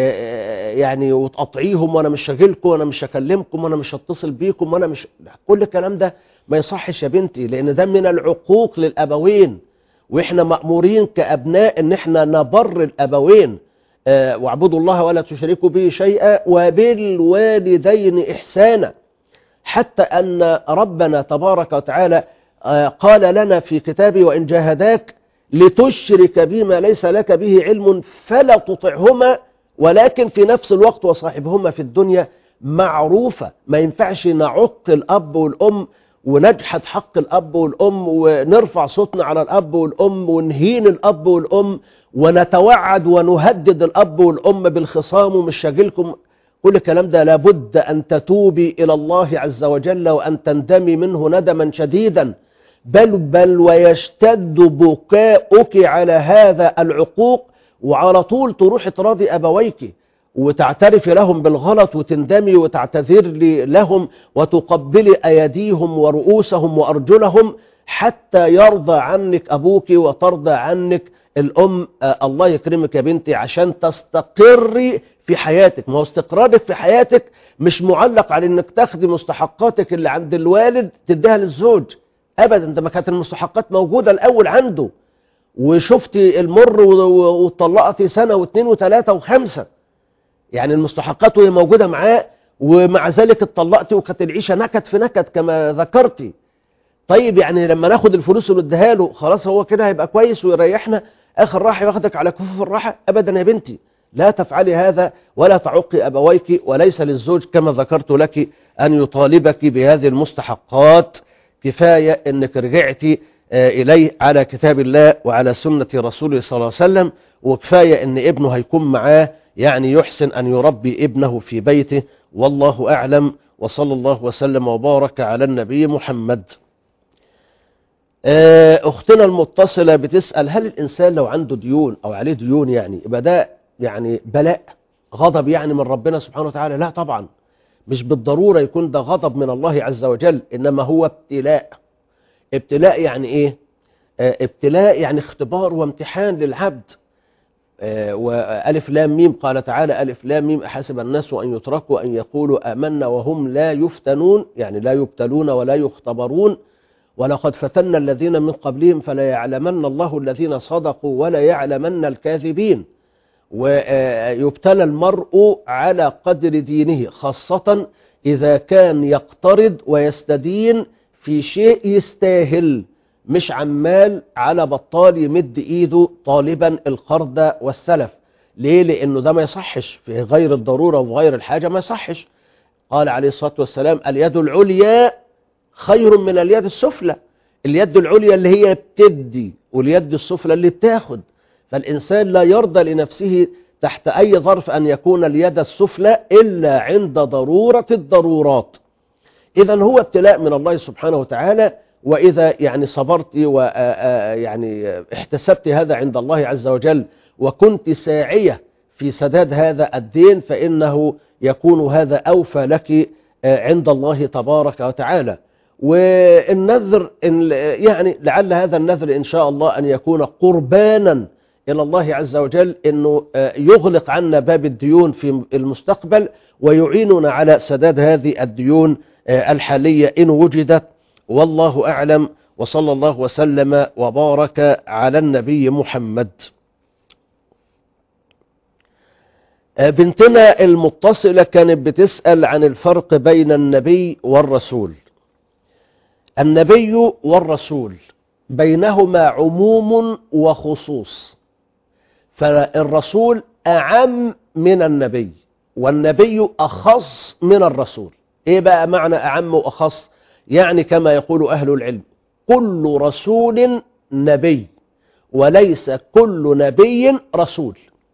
يعني وتقطعيهم وأنا مش شاغلكم وأنا مش هكلمكم وأنا مش هتصل بيكم وأنا مش كل الكلام ده ما يصحش يا بنتي لأن ده من العقوق للأبوين وإحنا مأمورين كأبناء أن إحنا نبر الأبوين آه واعبدوا الله ولا تشركوا به شيئا وبالوالدين إحسانا حتى أن ربنا تبارك وتعالى آه قال لنا في كتابه وإن جاهداك لتشرك بما ليس لك به علم فلا تطعهما ولكن في نفس الوقت وصاحبهما في الدنيا معروفة ما ينفعش نعق الأب والأم ونجحد حق الأب والأم ونرفع صوتنا على الأب والأم ونهين الأب والأم ونتوعد ونهدد الأب والأم بالخصام ومش شاغلكم كل الكلام ده لابد أن تتوبي إلى الله عز وجل وأن تندمي منه ندما شديدا بل بل ويشتد بكاؤك على هذا العقوق وعلى طول تروح تراضي أبويك وتعترفي لهم بالغلط وتندمي وتعتذر لهم وتقبلي أيديهم ورؤوسهم وأرجلهم حتى يرضى عنك أبوك وترضى عنك الأم آه الله يكرمك يا بنتي عشان تستقري في حياتك ما هو استقرارك في حياتك مش معلق على انك تاخدي مستحقاتك اللي عند الوالد تديها للزوج ابدا انت ما كانت المستحقات موجودة الاول عنده وشفتي المر وطلقتي سنة واثنين وثلاثة وخمسة يعني المستحقات وهي موجودة معاه ومع ذلك اتطلقتي وكانت العيشة نكد في نكد كما ذكرتي طيب يعني لما ناخد الفلوس ونديها له خلاص هو كده هيبقى كويس ويريحنا اخر راحة ياخدك على كفوف الراحة ابدا يا بنتي لا تفعلي هذا ولا تعقي أبويك وليس للزوج كما ذكرت لك أن يطالبك بهذه المستحقات كفاية أنك رجعتي إليه على كتاب الله وعلى سنة رسوله صلى الله عليه وسلم وكفاية أن ابنه هيكون معاه يعني يحسن أن يربي ابنه في بيته والله أعلم وصلى الله وسلم وبارك على النبي محمد آه، أختنا المتصلة بتسأل هل الإنسان لو عنده ديون أو عليه ديون يعني يبقى ده يعني بلاء غضب يعني من ربنا سبحانه وتعالى لا طبعا مش بالضرورة يكون ده غضب من الله عز وجل إنما هو ابتلاء ابتلاء يعني إيه آه، ابتلاء يعني اختبار وامتحان للعبد آه، وألف لام ميم قال تعالى ألف لام ميم أحسب الناس أن يتركوا أن يقولوا آمنا وهم لا يفتنون يعني لا يبتلون ولا يختبرون ولقد فتنا الذين من قبلهم فلا يعلمن الله الذين صدقوا ولا يعلمن الكاذبين ويبتلى المرء على قدر دينه خاصة إذا كان يقترض ويستدين في شيء يستاهل مش عمال على بطال يمد ايده طالبا القرض والسلف ليه لانه ده ما يصحش في غير الضرورة وغير الحاجة ما يصحش قال عليه الصلاة والسلام اليد العليا خير من اليد السفلى اليد العليا اللي هي بتدي واليد السفلى اللي بتاخد فالإنسان لا يرضى لنفسه تحت أي ظرف أن يكون اليد السفلى إلا عند ضرورة الضرورات إذا هو ابتلاء من الله سبحانه وتعالى وإذا يعني صبرت ويعني احتسبت هذا عند الله عز وجل وكنت ساعية في سداد هذا الدين فإنه يكون هذا أوفى لك عند الله تبارك وتعالى والنذر إن يعني لعل هذا النذر إن شاء الله أن يكون قربانا إلى الله عز وجل أنه يغلق عنا باب الديون في المستقبل ويعيننا على سداد هذه الديون الحالية إن وجدت والله أعلم وصلى الله وسلم وبارك على النبي محمد بنتنا المتصلة كانت بتسأل عن الفرق بين النبي والرسول النبي والرسول بينهما عموم وخصوص فالرسول أعم من النبي والنبي أخص من الرسول إيه بقى معنى أعم وأخص يعني كما يقول أهل العلم كل رسول نبي وليس كل نبي رسول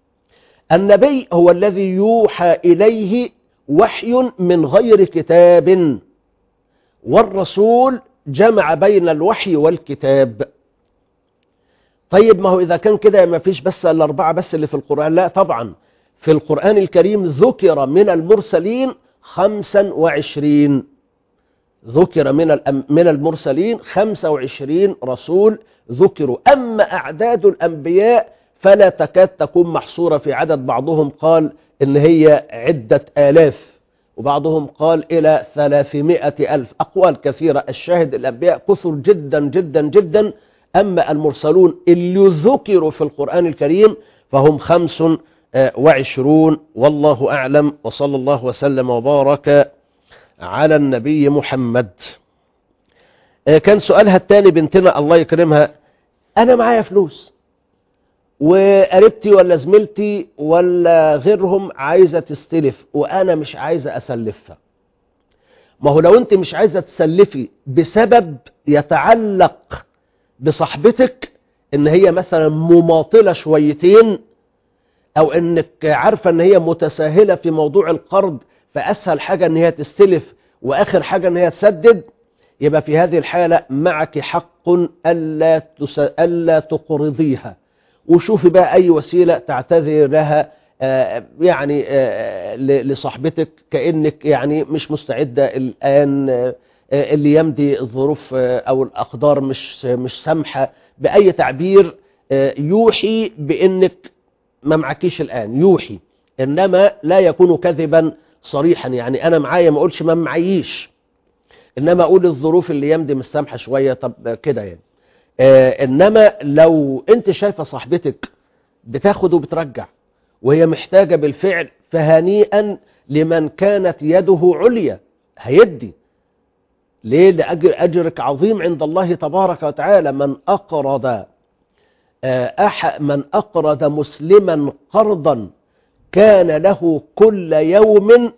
النبي هو الذي يوحى إليه وحي من غير كتاب والرسول جمع بين الوحي والكتاب طيب ما هو إذا كان كده ما فيش بس الأربعة بس اللي في القرآن لا طبعا في القرآن الكريم ذكر من المرسلين خمسا وعشرين ذكر من من المرسلين خمسة وعشرين رسول ذكروا أما أعداد الأنبياء فلا تكاد تكون محصورة في عدد بعضهم قال إن هي عدة آلاف وبعضهم قال إلى ثلاثمائة ألف أقوال كثيرة الشاهد الأنبياء كثر جدا جدا جدا أما المرسلون اللي ذكروا في القرآن الكريم فهم خمس وعشرون والله أعلم وصلى الله وسلم وبارك على النبي محمد كان سؤالها الثاني بنتنا الله يكرمها أنا معايا فلوس وقريبتي ولا زميلتي ولا غيرهم عايزة تستلف وأنا مش عايزة أسلفها ما هو لو أنت مش عايزة تسلفي بسبب يتعلق بصاحبتك ان هي مثلا مماطلة شويتين او انك عارفة ان هي متساهلة في موضوع القرض فاسهل حاجة ان هي تستلف واخر حاجة ان هي تسدد يبقى في هذه الحالة معك حق ألا, تس... ألا تقرضيها وشوفي بقى اي وسيلة تعتذر لها آه يعني آه لصاحبتك كأنك يعني مش مستعدة الآن آه اللي يمضي الظروف او الاقدار مش مش سامحه باي تعبير يوحي بانك ما معكيش الان يوحي انما لا يكون كذبا صريحا يعني انا معايا ما اقولش ما معيش انما اقول الظروف اللي يمضي مش سامحه شويه طب كده يعني انما لو انت شايفه صاحبتك بتاخد وبترجع وهي محتاجه بالفعل فهنيئا لمن كانت يده عليا هيدي ليه لأجر أجرك عظيم عند الله تبارك وتعالى من أقرض أح من أقرض مسلما قرضا كان له كل يوم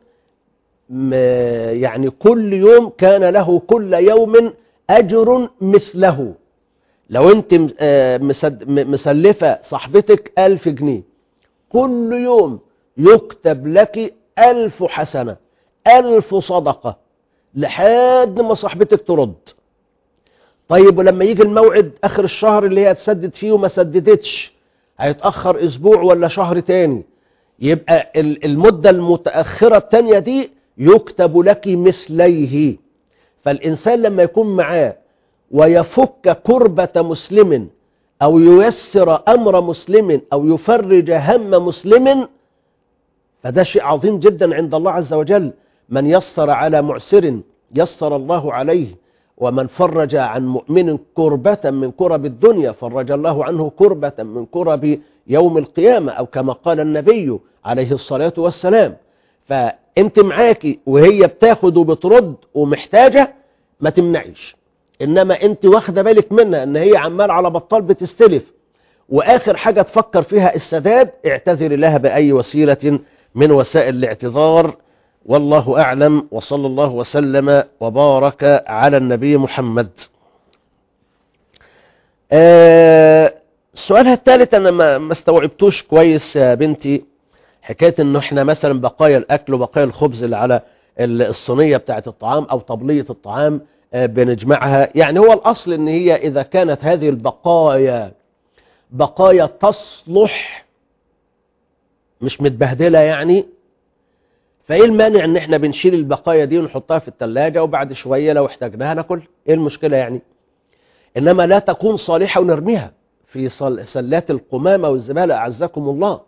يعني كل يوم كان له كل يوم أجر مثله لو أنت مسلفة صاحبتك ألف جنيه كل يوم يكتب لك ألف حسنة ألف صدقة لحد ما صاحبتك ترد طيب ولما يجي الموعد آخر الشهر اللي هي تسدد فيه وما سددتش هيتأخر أسبوع ولا شهر تاني يبقى ال- المدة المتأخرة التانية دي يكتب لك مثليه فالإنسان لما يكون معاه ويفك كربة مسلم أو ييسر أمر مسلم أو يفرج هم مسلم فده شيء عظيم جدا عند الله عز وجل من يسر على معسر يسر الله عليه ومن فرج عن مؤمن كربة من كرب الدنيا فرج الله عنه كربة من كرب يوم القيامة أو كما قال النبي عليه الصلاة والسلام فأنت معاكي وهي بتاخد وبترد ومحتاجة ما تمنعيش إنما أنت واخدة بالك منها أن هي عمال على بطال بتستلف وآخر حاجة تفكر فيها السداد اعتذر لها بأي وسيلة من وسائل الاعتذار والله أعلم وصلى الله وسلم وبارك على النبي محمد آه، سؤالها الثالث أنا ما ما استوعبتوش كويس يا بنتي حكاية أنه إحنا مثلا بقايا الأكل وبقايا الخبز اللي على ال- الصينية بتاعة الطعام أو طبلية الطعام آه، بنجمعها يعني هو الأصل أن هي إذا كانت هذه البقايا بقايا تصلح مش متبهدلة يعني فايه المانع ان احنا بنشيل البقايا دي ونحطها في التلاجة وبعد شوية لو احتاجناها ناكل ايه المشكلة يعني انما لا تكون صالحة ونرميها في صل- سلات القمامة والزبالة اعزكم الله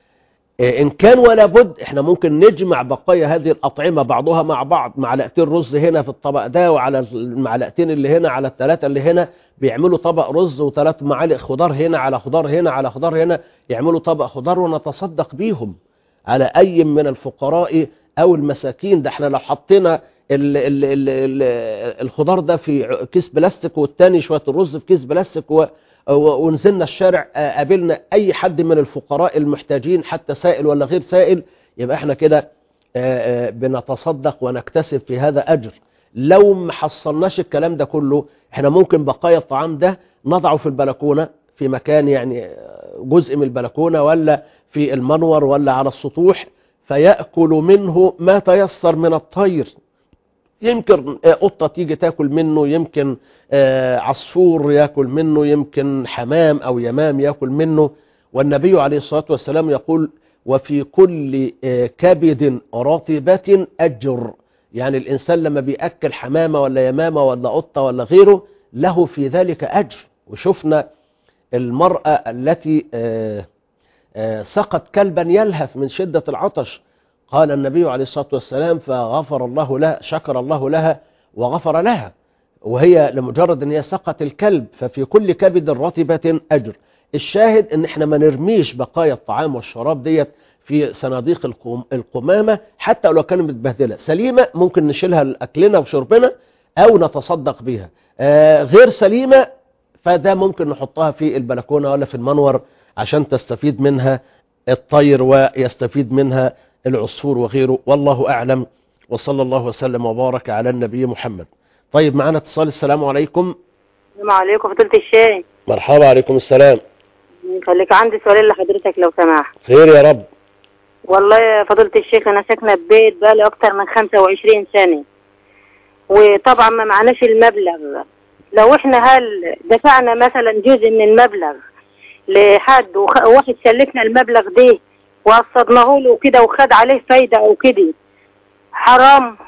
إيه ان كان ولا بد احنا ممكن نجمع بقايا هذه الاطعمة بعضها مع بعض معلقتين رز هنا في الطبق ده وعلى المعلقتين اللي هنا على الثلاثة اللي هنا بيعملوا طبق رز وثلاث معالق خضار هنا على خضار هنا على خضار هنا يعملوا طبق خضار ونتصدق بيهم على أي من الفقراء أو المساكين ده احنا لو حطينا ال ال ال ال الخضار ده في ع- كيس بلاستيك والتاني شوية الرز في كيس بلاستيك و و- ونزلنا الشارع آه، قابلنا أي حد من الفقراء المحتاجين حتى سائل ولا غير سائل يبقى احنا كده آه، آه، بنتصدق ونكتسب في هذا أجر لو ما حصلناش الكلام ده كله احنا ممكن بقايا الطعام ده نضعه في البلكونة في مكان يعني آه، جزء من البلكونة ولا في المنور ولا على السطوح فيأكل منه ما تيسر من الطير يمكن آه، قطة تيجي تاكل منه يمكن آه، عصفور ياكل منه يمكن حمام أو يمام ياكل منه والنبي عليه الصلاة والسلام يقول وفي كل آه، كبد رطبة أجر يعني الإنسان لما بيأكل حمامة ولا يمامة ولا قطة ولا غيره له في ذلك أجر وشفنا المرأة التي آه، آه، سقط كلبا يلهث من شدة العطش قال النبي عليه الصلاة والسلام فغفر الله لها شكر الله لها وغفر لها وهي لمجرد ان هي سقط الكلب ففي كل كبد رطبة أجر الشاهد ان احنا ما نرميش بقايا الطعام والشراب ديت في صناديق القم- القمامة حتى لو كانت متبهدلة سليمة ممكن نشيلها لأكلنا وشربنا أو نتصدق بها آه، غير سليمة فده ممكن نحطها في البلكونة ولا في المنور عشان تستفيد منها الطير ويستفيد منها العصفور وغيره والله أعلم وصلى الله وسلم وبارك على النبي محمد طيب معنا اتصال السلام عليكم السلام عليكم فضيلة الشيخ مرحبا عليكم السلام خليك عندي سؤال لحضرتك لو سمحت خير يا رب والله يا فضيلة الشيخ أنا ساكنة في بيت بقالي أكتر من 25 سنة وطبعا ما معناش المبلغ لو احنا هل دفعنا مثلا جزء من المبلغ لحد وخ- وواحد سلفنا المبلغ ده وقصدناه له كده وخد عليه فايدة أو كده حرام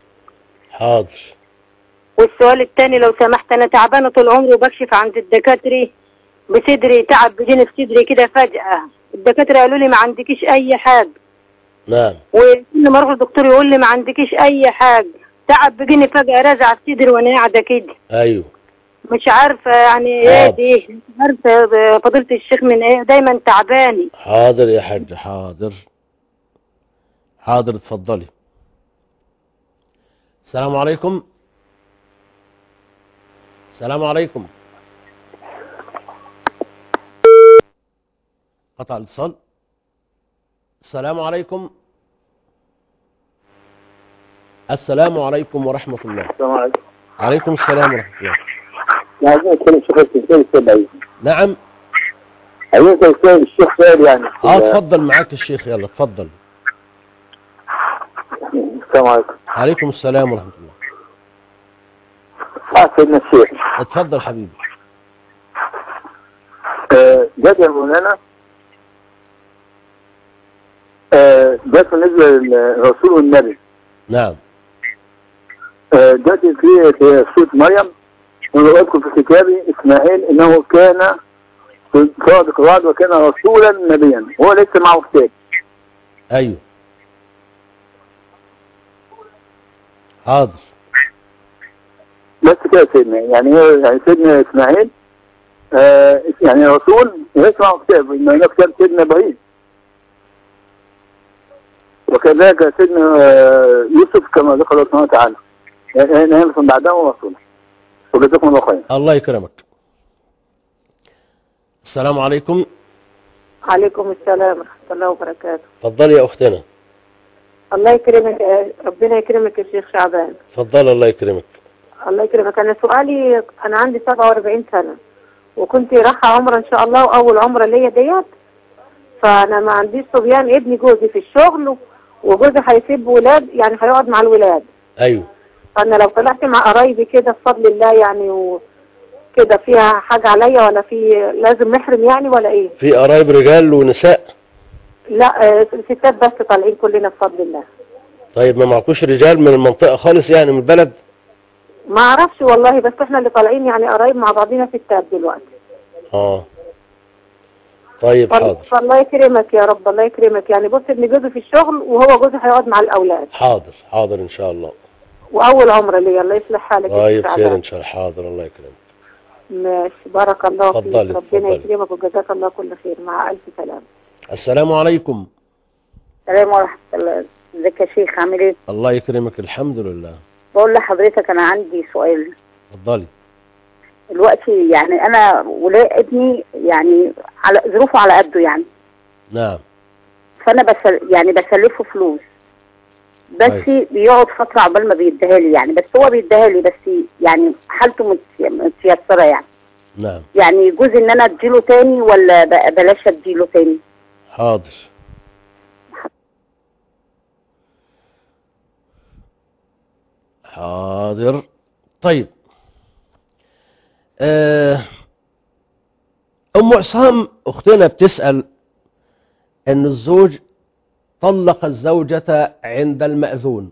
حاضر والسؤال الثاني لو سمحت انا تعبانه طول عمري وبكشف عند الدكاتره بصدري تعب بيجيني في صدري كده فجاه الدكاتره قالوا لي ما عندكيش اي حاجه نعم وكل ما اروح للدكتور يقول لي ما عندكيش اي حاجه تعب بيجيني فجاه رازع في صدري وانا قاعده كده أيوه مش عارفه يعني ايه دي مش عارفه فضيله الشيخ من ايه دايما تعباني حاضر يا حاج حاضر حاضر اتفضلي السلام عليكم السلام عليكم قطع الاتصال السلام عليكم السلام عليكم ورحمة الله السلام عليكم عليكم السلام ورحمة الله عايزين اتكلم شيخ التسجيل السبعي نعم عايزين توصل الشيخ سؤال يعني اه اتفضل معاك الشيخ يلا اتفضل السلام عليكم عليكم السلام ورحمة الله اه سيدنا الشيخ اتفضل حبيبي آه، جت يا مولانا آه، جت بالنسبة للرسول والنبي نعم آه، جت في في سورة مريم ونذكر في كتابي إسماعيل إنه كان صادق الوعد وكان رسولا نبيا هو لسه معه كتاب ايوه حاضر بس كده يا سيدنا يعني هو يعني سيدنا إسماعيل آه يعني رسول ولسه معه كتاب إنه كتاب سيدنا إبراهيم وكذلك سيدنا آه، يوسف كما ذكر الله سبحانه وتعالى يعني نبي بعده ورسوله وجزاكم الله خيرا الله يكرمك السلام عليكم عليكم السلام ورحمة الله وبركاته اتفضلي يا اختنا الله يكرمك ربنا يكرمك يا شيخ شعبان اتفضلي الله يكرمك الله يكرمك أنا سؤالي أنا عندي 47 سنة وكنت رايحة عمرة إن شاء الله وأول عمرة ليا ديت فأنا ما عنديش صبيان ابني جوزي في الشغل وجوزي هيسيب ولاد يعني هيقعد مع الولاد ايوه فأنا لو طلعت مع قرايبي كده بفضل الله يعني وكده فيها حاجة عليا ولا في لازم محرم يعني ولا إيه؟ في قرايب رجال ونساء لا آه، ستات بس طالعين كلنا بفضل الله طيب ما معكوش رجال من المنطقة خالص يعني من البلد ما اعرفش والله بس احنا اللي طالعين يعني قرايب مع بعضينا ستات دلوقتي اه طيب فال- حاضر فالله يكرمك يا رب الله يكرمك يعني بص ابن جوزي في الشغل وهو جوزي هيقعد مع الاولاد حاضر حاضر ان شاء الله واول عمره ليا الله يصلح حالك يا طيب شيخ خير عباد. ان شاء الله حاضر الله يكرمك ماشي بارك الله فيك اتفضلي، ربنا اتفضلي. يكرمك وجزاك الله كل خير مع الف سلامه السلام عليكم السلام ورحمة الله ازيك يا شيخ عامل ايه؟ الله يكرمك الحمد لله بقول لحضرتك انا عندي سؤال اتفضلي دلوقتي يعني انا ولاء ابني يعني على ظروفه على قده يعني نعم فانا بسل يعني بسلفه فلوس بس طيب. بيقعد فترة عقبال ما بيديها لي يعني بس هو بيديها لي بس يعني حالته متس- متيسرة يعني نعم يعني يجوز ان انا اديله تاني ولا ب- بلاش اديله تاني حاضر حاضر طيب آه، أم عصام أختنا بتسأل أن الزوج طلق الزوجة عند المأذون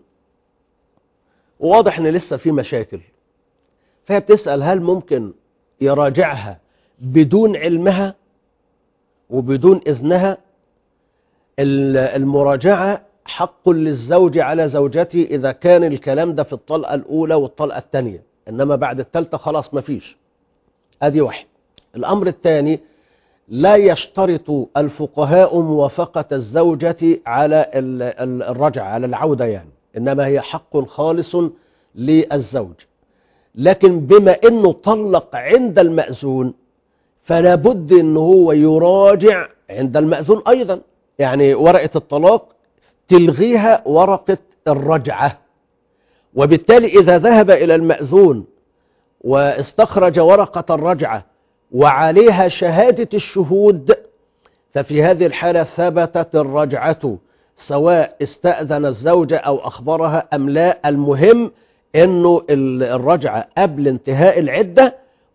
وواضح أن لسه في مشاكل فهي بتسأل هل ممكن يراجعها بدون علمها وبدون إذنها ال- المراجعة حق للزوج على زوجته إذا كان الكلام ده في الطلقة الأولى والطلقة الثانية إنما بعد الثالثة خلاص مفيش أدي واحد الأمر الثاني لا يشترط الفقهاء موافقة الزوجة على ال- ال- الرجعة على العودة يعني إنما هي حق خالص للزوج لكن بما أنه طلق عند المأذون فلا بد ان هو يراجع عند المأذون ايضا يعني ورقة الطلاق تلغيها ورقة الرجعة وبالتالي اذا ذهب الى المأذون واستخرج ورقة الرجعة وعليها شهادة الشهود ففي هذه الحالة ثبتت الرجعة سواء استأذن الزوجة أو أخبرها أم لا المهم أنه ال- الرجعة قبل انتهاء العدة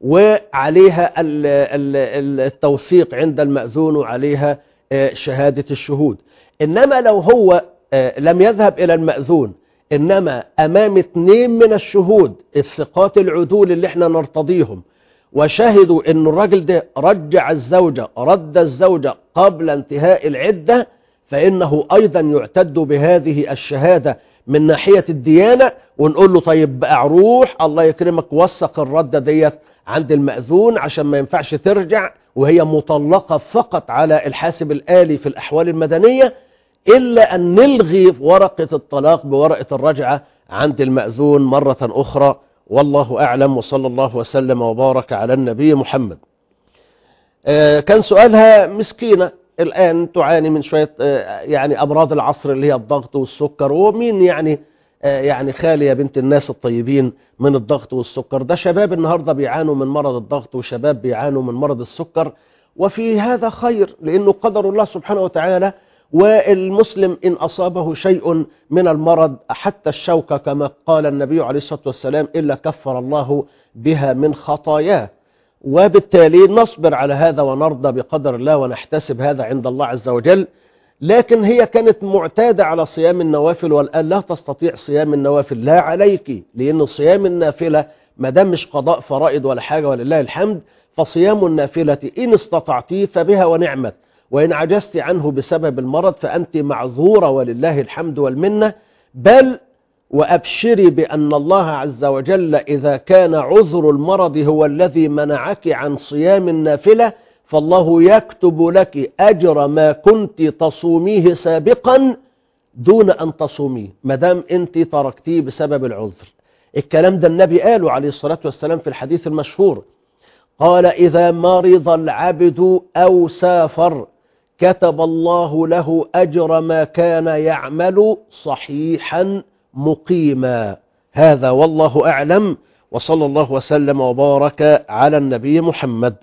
وعليها ال- ال- ال- التوثيق عند المأذون وعليها آه، شهادة الشهود إنما لو هو آه، لم يذهب إلى المأذون إنما أمام اثنين من الشهود الثقات العدول اللي احنا نرتضيهم وشهدوا ان الراجل ده رجع الزوجة رد الزوجة قبل انتهاء العدة فإنه أيضا يعتد بهذه الشهادة من ناحية الديانة ونقول له طيب بقى روح الله يكرمك وثق الردة ديت عند المأذون عشان ما ينفعش ترجع وهي مطلقة فقط على الحاسب الآلي في الأحوال المدنية إلا أن نلغي ورقة الطلاق بورقة الرجعة عند المأذون مرة أخرى والله أعلم وصلى الله وسلم وبارك على النبي محمد آه، كان سؤالها مسكينة الآن تعاني من شوية آه، يعني أمراض العصر اللي هي الضغط والسكر ومين يعني آه، يعني خالية بنت الناس الطيبين من الضغط والسكر ده شباب النهاردة بيعانوا من مرض الضغط وشباب بيعانوا من مرض السكر وفي هذا خير لأنه قدر الله سبحانه وتعالى والمسلم إن أصابه شيء من المرض حتى الشوكة كما قال النبي عليه الصلاة والسلام إلا كفر الله بها من خطاياه وبالتالي نصبر على هذا ونرضى بقدر الله ونحتسب هذا عند الله عز وجل لكن هي كانت معتادة على صيام النوافل والآن لا تستطيع صيام النوافل لا عليك لأن صيام النافلة ما دام مش قضاء فرائض ولا حاجة ولله الحمد فصيام النافلة إن استطعتيه فبها ونعمت وإن عجزت عنه بسبب المرض فأنت معذورة ولله الحمد والمنة بل وأبشري بأن الله عز وجل إذا كان عذر المرض هو الذي منعك عن صيام النافلة فالله يكتب لك أجر ما كنت تصوميه سابقا دون أن تصوميه مدام أنت تركتيه بسبب العذر الكلام ده النبي قاله عليه الصلاة والسلام في الحديث المشهور قال إذا مرض العبد أو سافر كتب الله له أجر ما كان يعمل صحيحا مقيما هذا والله أعلم وصلى الله وسلم وبارك على النبي محمد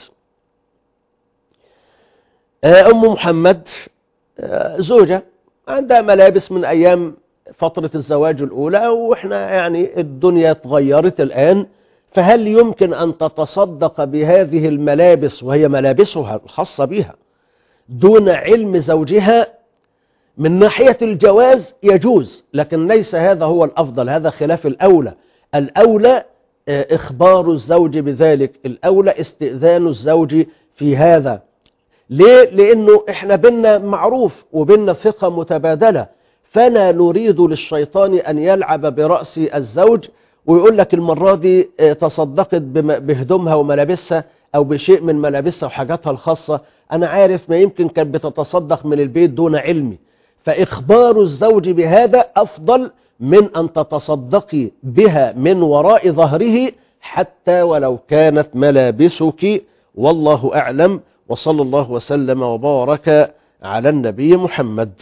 أم محمد زوجة عندها ملابس من أيام فترة الزواج الأولى وإحنا يعني الدنيا اتغيرت الآن فهل يمكن أن تتصدق بهذه الملابس وهي ملابسها الخاصة بها دون علم زوجها من ناحية الجواز يجوز لكن ليس هذا هو الأفضل هذا خلاف الأولى الأولى إخبار الزوج بذلك الأولى استئذان الزوج في هذا ليه؟ لأنه إحنا بينا معروف وبينا ثقة متبادلة فلا نريد للشيطان أن يلعب برأس الزوج ويقول لك المرة دي تصدقت بهدومها وملابسها أو بشيء من ملابسها وحاجاتها الخاصة أنا عارف ما يمكن كانت بتتصدق من البيت دون علمي فإخبار الزوج بهذا أفضل من أن تتصدقي بها من وراء ظهره حتى ولو كانت ملابسك والله أعلم وصلى الله وسلم وبارك على النبي محمد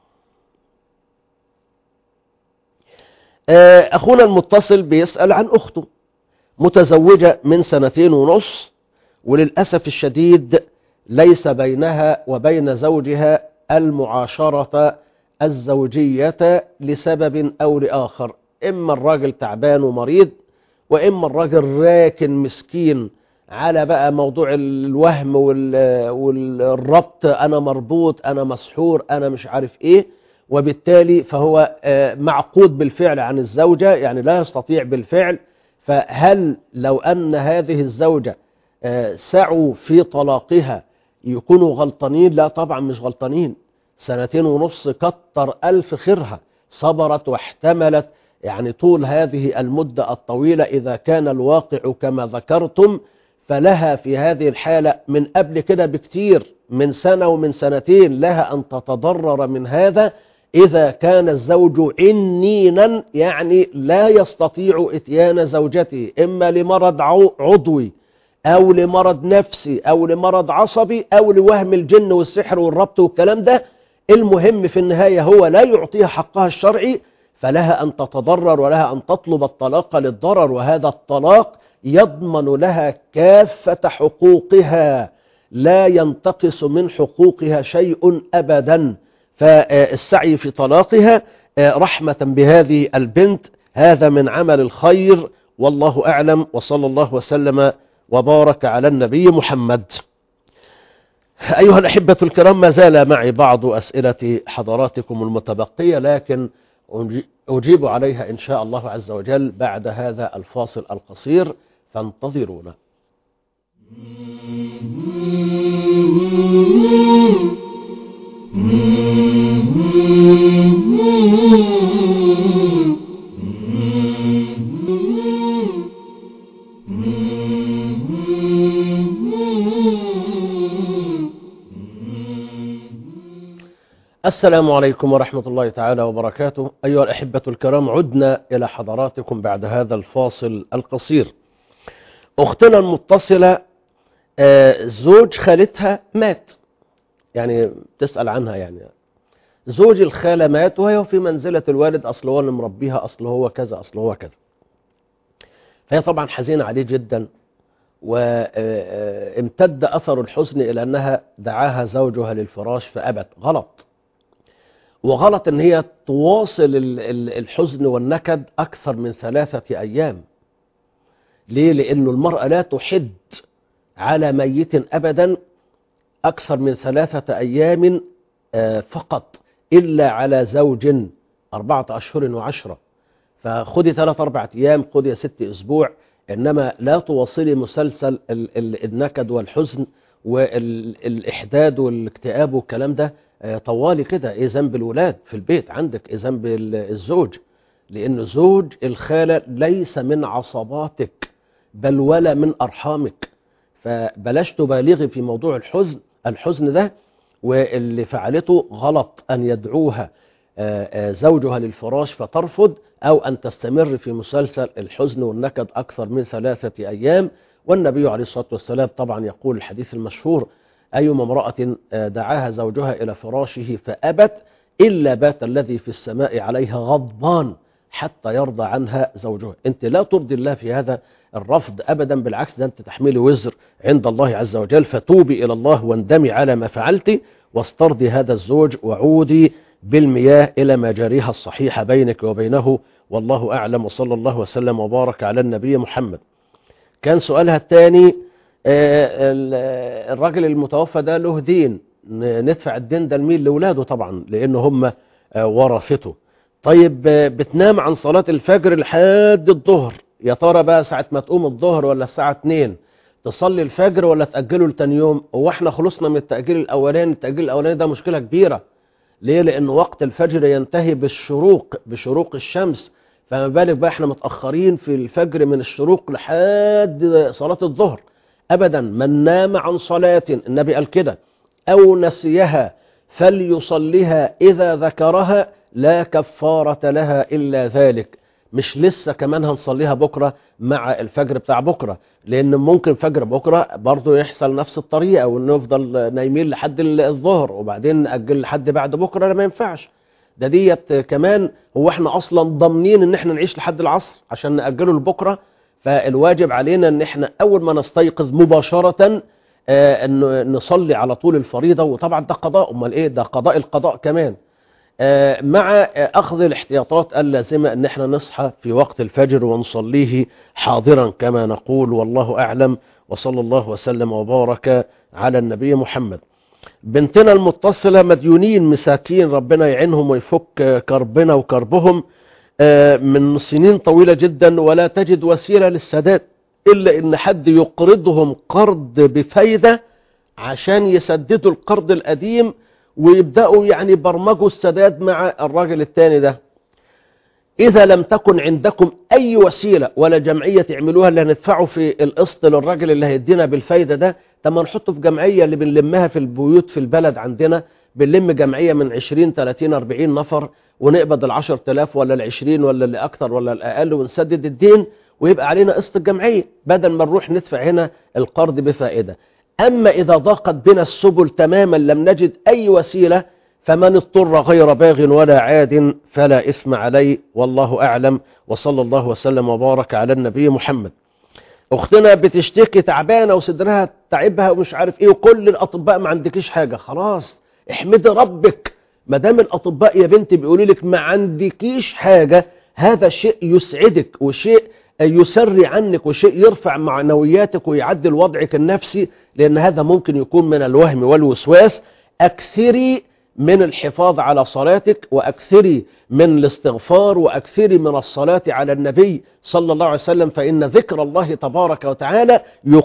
أخونا المتصل بيسأل عن أخته متزوجة من سنتين ونص وللأسف الشديد ليس بينها وبين زوجها المعاشرة الزوجية لسبب أو لآخر إما الراجل تعبان ومريض وإما الراجل راكن مسكين على بقى موضوع الوهم والربط أنا مربوط أنا مسحور أنا مش عارف إيه وبالتالي فهو معقود بالفعل عن الزوجة يعني لا يستطيع بالفعل فهل لو أن هذه الزوجة سعوا في طلاقها يكونوا غلطانين لا طبعا مش غلطانين سنتين ونص كتر ألف خيرها صبرت واحتملت يعني طول هذه المدة الطويلة إذا كان الواقع كما ذكرتم فلها في هذه الحالة من قبل كده بكتير من سنة ومن سنتين لها أن تتضرر من هذا إذا كان الزوج عنينا يعني لا يستطيع إتيان زوجته إما لمرض عضوي أو لمرض نفسي أو لمرض عصبي أو لوهم الجن والسحر والربط والكلام ده المهم في النهاية هو لا يعطيها حقها الشرعي فلها أن تتضرر ولها أن تطلب الطلاق للضرر وهذا الطلاق يضمن لها كافة حقوقها لا ينتقص من حقوقها شيء أبدا فالسعي في طلاقها رحمة بهذه البنت هذا من عمل الخير والله أعلم وصلى الله وسلم وبارك على النبي محمد أيها الأحبة الكرام ما زال معي بعض أسئلة حضراتكم المتبقية لكن أجيب عليها إن شاء الله عز وجل بعد هذا الفاصل القصير فانتظرونا السلام عليكم ورحمة الله تعالى وبركاته أيها الأحبة الكرام عدنا إلى حضراتكم بعد هذا الفاصل القصير أختنا المتصلة زوج خالتها مات يعني تسأل عنها يعني زوج الخالة مات وهي في منزلة الوالد أصل هو اللي مربيها أصل هو كذا أصل هو كذا فهي طبعا حزينة عليه جدا وامتد أثر الحزن إلى أنها دعاها زوجها للفراش فأبت غلط وغلط أن هي تواصل ال- ال- الحزن والنكد أكثر من ثلاثة أيام ليه؟ لأنه المرأة لا تحد على ميت أبدا أكثر من ثلاثة أيام آه، فقط إلا على زوج أربعة أشهر وعشرة فخدي ثلاث أربعة أيام خدي ست أسبوع إنما لا تواصلي مسلسل ال- ال- النكد والحزن والإحداد والاكتئاب والكلام ده آه، طوالي كده إيه ذنب الولاد في البيت عندك إيه ذنب ال- الزوج لأن زوج الخالة ليس من عصباتك بل ولا من أرحامك فبلاش تبالغي في موضوع الحزن الحزن ده واللي فعلته غلط أن يدعوها آه، آه، زوجها للفراش فترفض أو أن تستمر في مسلسل الحزن والنكد أكثر من ثلاثة أيام والنبي عليه الصلاة والسلام طبعا يقول الحديث المشهور أيما امرأة آه، دعاها زوجها إلى فراشه فأبت إلا بات الذي في السماء عليها غضبان حتى يرضى عنها زوجها أنت لا ترضي الله في هذا الرفض أبدا بالعكس ده أنت تحملي وزر عند الله عز وجل فتوبي إلى الله واندمي على ما فعلت واسترضي هذا الزوج وعودي بالمياه إلى مجاريها الصحيحة بينك وبينه والله أعلم وصلى الله وسلم وبارك على النبي محمد كان سؤالها الثاني الراجل المتوفى ده له دين ن- ندفع الدين ده لمين لولاده طبعا لأن هم آه، ورثته طيب آه، بتنام عن صلاة الفجر لحد الظهر يا ترى بقى ساعة ما تقوم الظهر ولا الساعة 2 تصلي الفجر ولا تأجله لتاني يوم هو احنا خلصنا من التأجيل الأولاني التأجيل الأولاني ده مشكلة كبيرة ليه لأن وقت الفجر ينتهي بالشروق بشروق الشمس فما بالك بقى احنا متأخرين في الفجر من الشروق لحد صلاة الظهر أبدا من نام عن صلاة النبي قال كده أو نسيها فليصليها إذا ذكرها لا كفارة لها إلا ذلك مش لسه كمان هنصليها بكرة مع الفجر بتاع بكرة لأن ممكن فجر بكرة برضو يحصل نفس الطريقة ونفضل نايمين لحد الظهر وبعدين نأجل لحد بعد بكرة لا ما ينفعش ده ديت كمان هو احنا اصلا ضامنين ان احنا نعيش لحد العصر عشان نأجله لبكرة فالواجب علينا ان احنا اول ما نستيقظ مباشرة آه، ان نصلي على طول الفريضة وطبعا ده قضاء امال ايه ده قضاء القضاء كمان آه، مع آه، اخذ الاحتياطات اللازمة ان احنا نصحى في وقت الفجر ونصليه حاضرا كما نقول والله اعلم وصلى الله وسلم وبارك على النبي محمد بنتنا المتصلة مديونين مساكين ربنا يعينهم ويفك كربنا وكربهم آه، من سنين طويلة جدا ولا تجد وسيلة للسداد إلا إن حد يقرضهم قرض بفايدة عشان يسددوا القرض القديم ويبدأوا يعني برمجوا السداد مع الراجل التاني ده إذا لم تكن عندكم أي وسيلة ولا جمعية تعملوها اللي هندفعوا في القسط للراجل اللي هيدينا بالفايدة ده طب ما نحطه في جمعية اللي بنلمها في البيوت في البلد عندنا بنلم جمعية من 20 30 40 نفر ونقبض ال 10000 ولا ال 20 ولا اللي أكتر ولا الأقل ونسدد الدين ويبقى علينا قسط الجمعية بدل ما نروح ندفع هنا القرض بفائدة أما إذا ضاقت بنا السبل تماما لم نجد أي وسيلة فمن اضطر غير باغ ولا عاد فلا إثم عليه والله أعلم وصلى الله وسلم وبارك على النبي محمد أختنا بتشتكي تعبانة وصدرها تعبها ومش عارف إيه وكل الأطباء ما عندكيش حاجة خلاص احمدي ربك ما دام الأطباء يا بنتي بيقولوا لك ما عندكيش حاجة هذا شيء يسعدك وشيء يسري عنك وشيء يرفع معنوياتك ويعدل وضعك النفسي لأن هذا ممكن يكون من الوهم والوسواس أكثري من الحفاظ على صلاتك وأكثري من الاستغفار وأكثري من الصلاة على النبي صلى الله عليه وسلم فإن ذكر الله تبارك وتعالى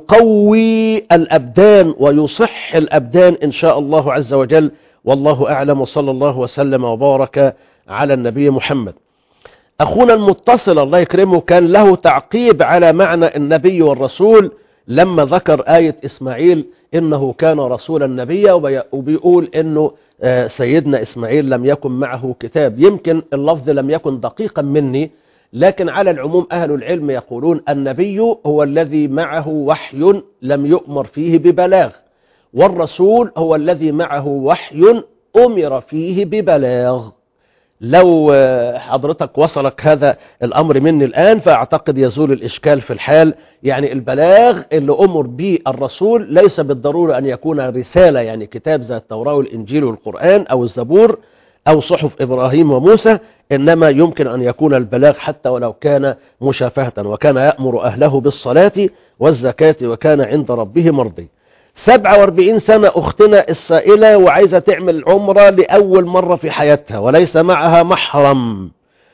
يقوي الأبدان ويصح الأبدان إن شاء الله عز وجل والله أعلم وصلى الله وسلم وبارك على النبي محمد أخونا المتصل الله يكرمه كان له تعقيب على معنى النبي والرسول لما ذكر آية إسماعيل إنه كان رسولا نبيا وبي- وبيقول إنه آه، سيدنا إسماعيل لم يكن معه كتاب يمكن اللفظ لم يكن دقيقا مني لكن على العموم أهل العلم يقولون النبي هو الذي معه وحي لم يؤمر فيه ببلاغ والرسول هو الذي معه وحي أمر فيه ببلاغ لو آه، حضرتك وصلك هذا الأمر مني الآن فأعتقد يزول الإشكال في الحال يعني البلاغ اللي أمر به الرسول ليس بالضرورة أن يكون رسالة يعني كتاب زي التوراة والإنجيل والقرآن أو الزبور أو صحف إبراهيم وموسى إنما يمكن أن يكون البلاغ حتى ولو كان مشافهة وكان يأمر أهله بالصلاة والزكاة وكان عند ربه مرضي 47 سنة أختنا السائلة وعايزة تعمل عمرة لأول مرة في حياتها وليس معها محرم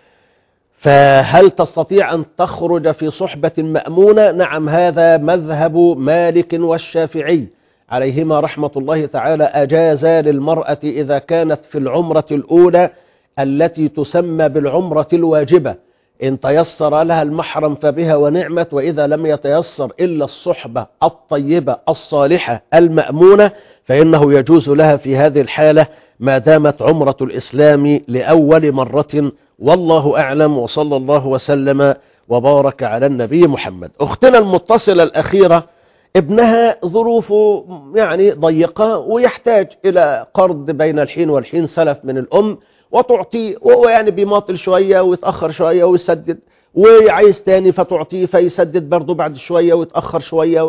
فهل تستطيع أن تخرج في صحبة مأمونة نعم هذا مذهب مالك والشافعي عليهما رحمة الله تعالى أجاز للمرأة إذا كانت في العمرة الأولى التي تسمى بالعمرة الواجبة إن تيسر لها المحرم فبها ونعمت وإذا لم يتيسر إلا الصحبة الطيبة الصالحة المأمونة فإنه يجوز لها في هذه الحالة ما دامت عمرة الإسلام لأول مرة والله أعلم وصلى الله وسلم وبارك على النبي محمد أختنا المتصلة الأخيرة ابنها ظروفه يعني ضيقة ويحتاج إلى قرض بين الحين والحين سلف من الأم وتعطيه وهو يعني بيماطل شوية ويتأخر شوية ويسدد وعايز تاني فتعطيه فيسدد برضه بعد شوية ويتأخر شوية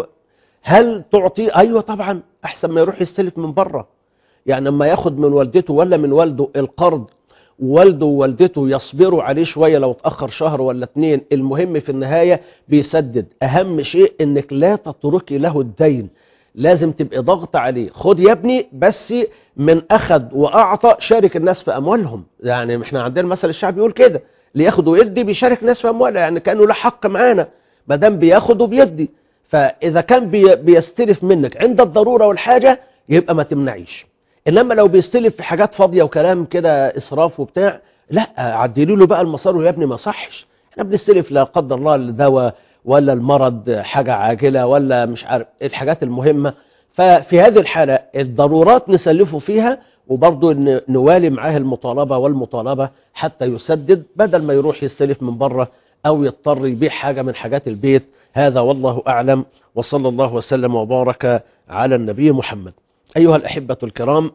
هل تعطيه أيوة طبعا أحسن ما يروح يستلف من بره يعني لما ياخد من والدته ولا من والده القرض والده ووالدته يصبروا عليه شوية لو اتأخر شهر ولا اتنين المهم في النهاية بيسدد أهم شيء انك لا تتركي له الدين لازم تبقى ضغط عليه خد يا ابني بس من أخذ وأعطى شارك الناس في أموالهم يعني احنا عندنا مثل الشعب يقول كده اللي ياخد ويدي بيشارك الناس في أموالها يعني كأنه له حق معانا ما دام بياخد وبيدي فإذا كان بي بيستلف منك عند الضرورة والحاجة يبقى ما تمنعيش إنما لو بيستلف في حاجات فاضية وكلام كده إسراف وبتاع لا عدلي له بقى المسار يا ابني ما صحش احنا بنستلف لا قدر الله الدواء ولا المرض حاجة عاجلة ولا مش عارف الحاجات المهمة ففي هذه الحالة الضرورات نسلفه فيها وبرضه ن- نوالي معاه المطالبة والمطالبة حتى يسدد بدل ما يروح يستلف من بره أو يضطر يبيع حاجة من حاجات البيت هذا والله أعلم وصلى الله وسلم وبارك على النبي محمد أيها الأحبة الكرام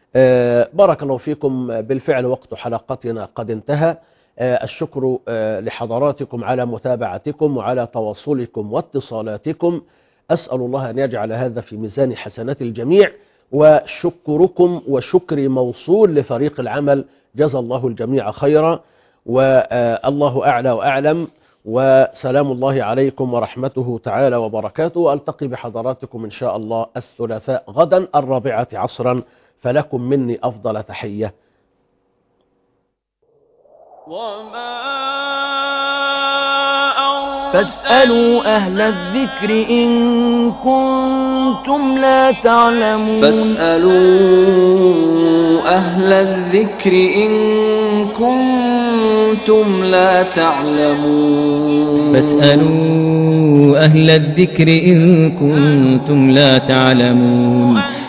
آه، بارك الله فيكم بالفعل وقت حلقتنا قد انتهى آه، الشكر آه، لحضراتكم على متابعتكم وعلى تواصلكم واتصالاتكم أسأل الله أن يجعل هذا في ميزان حسنات الجميع وشكركم وشكري موصول لفريق العمل جزى الله الجميع خيرا والله أعلى وأعلم وسلام الله عليكم ورحمته تعالى وبركاته وألتقي بحضراتكم إن شاء الله الثلاثاء غدا الرابعة عصرا فلكم مني أفضل تحية فاسألوا أهل الذكر إن كنتم لا تعلمون فاسألوا أهل الذكر إن كنتم لا تعلمون فاسألوا أهل الذكر إن كنتم لا تعلمون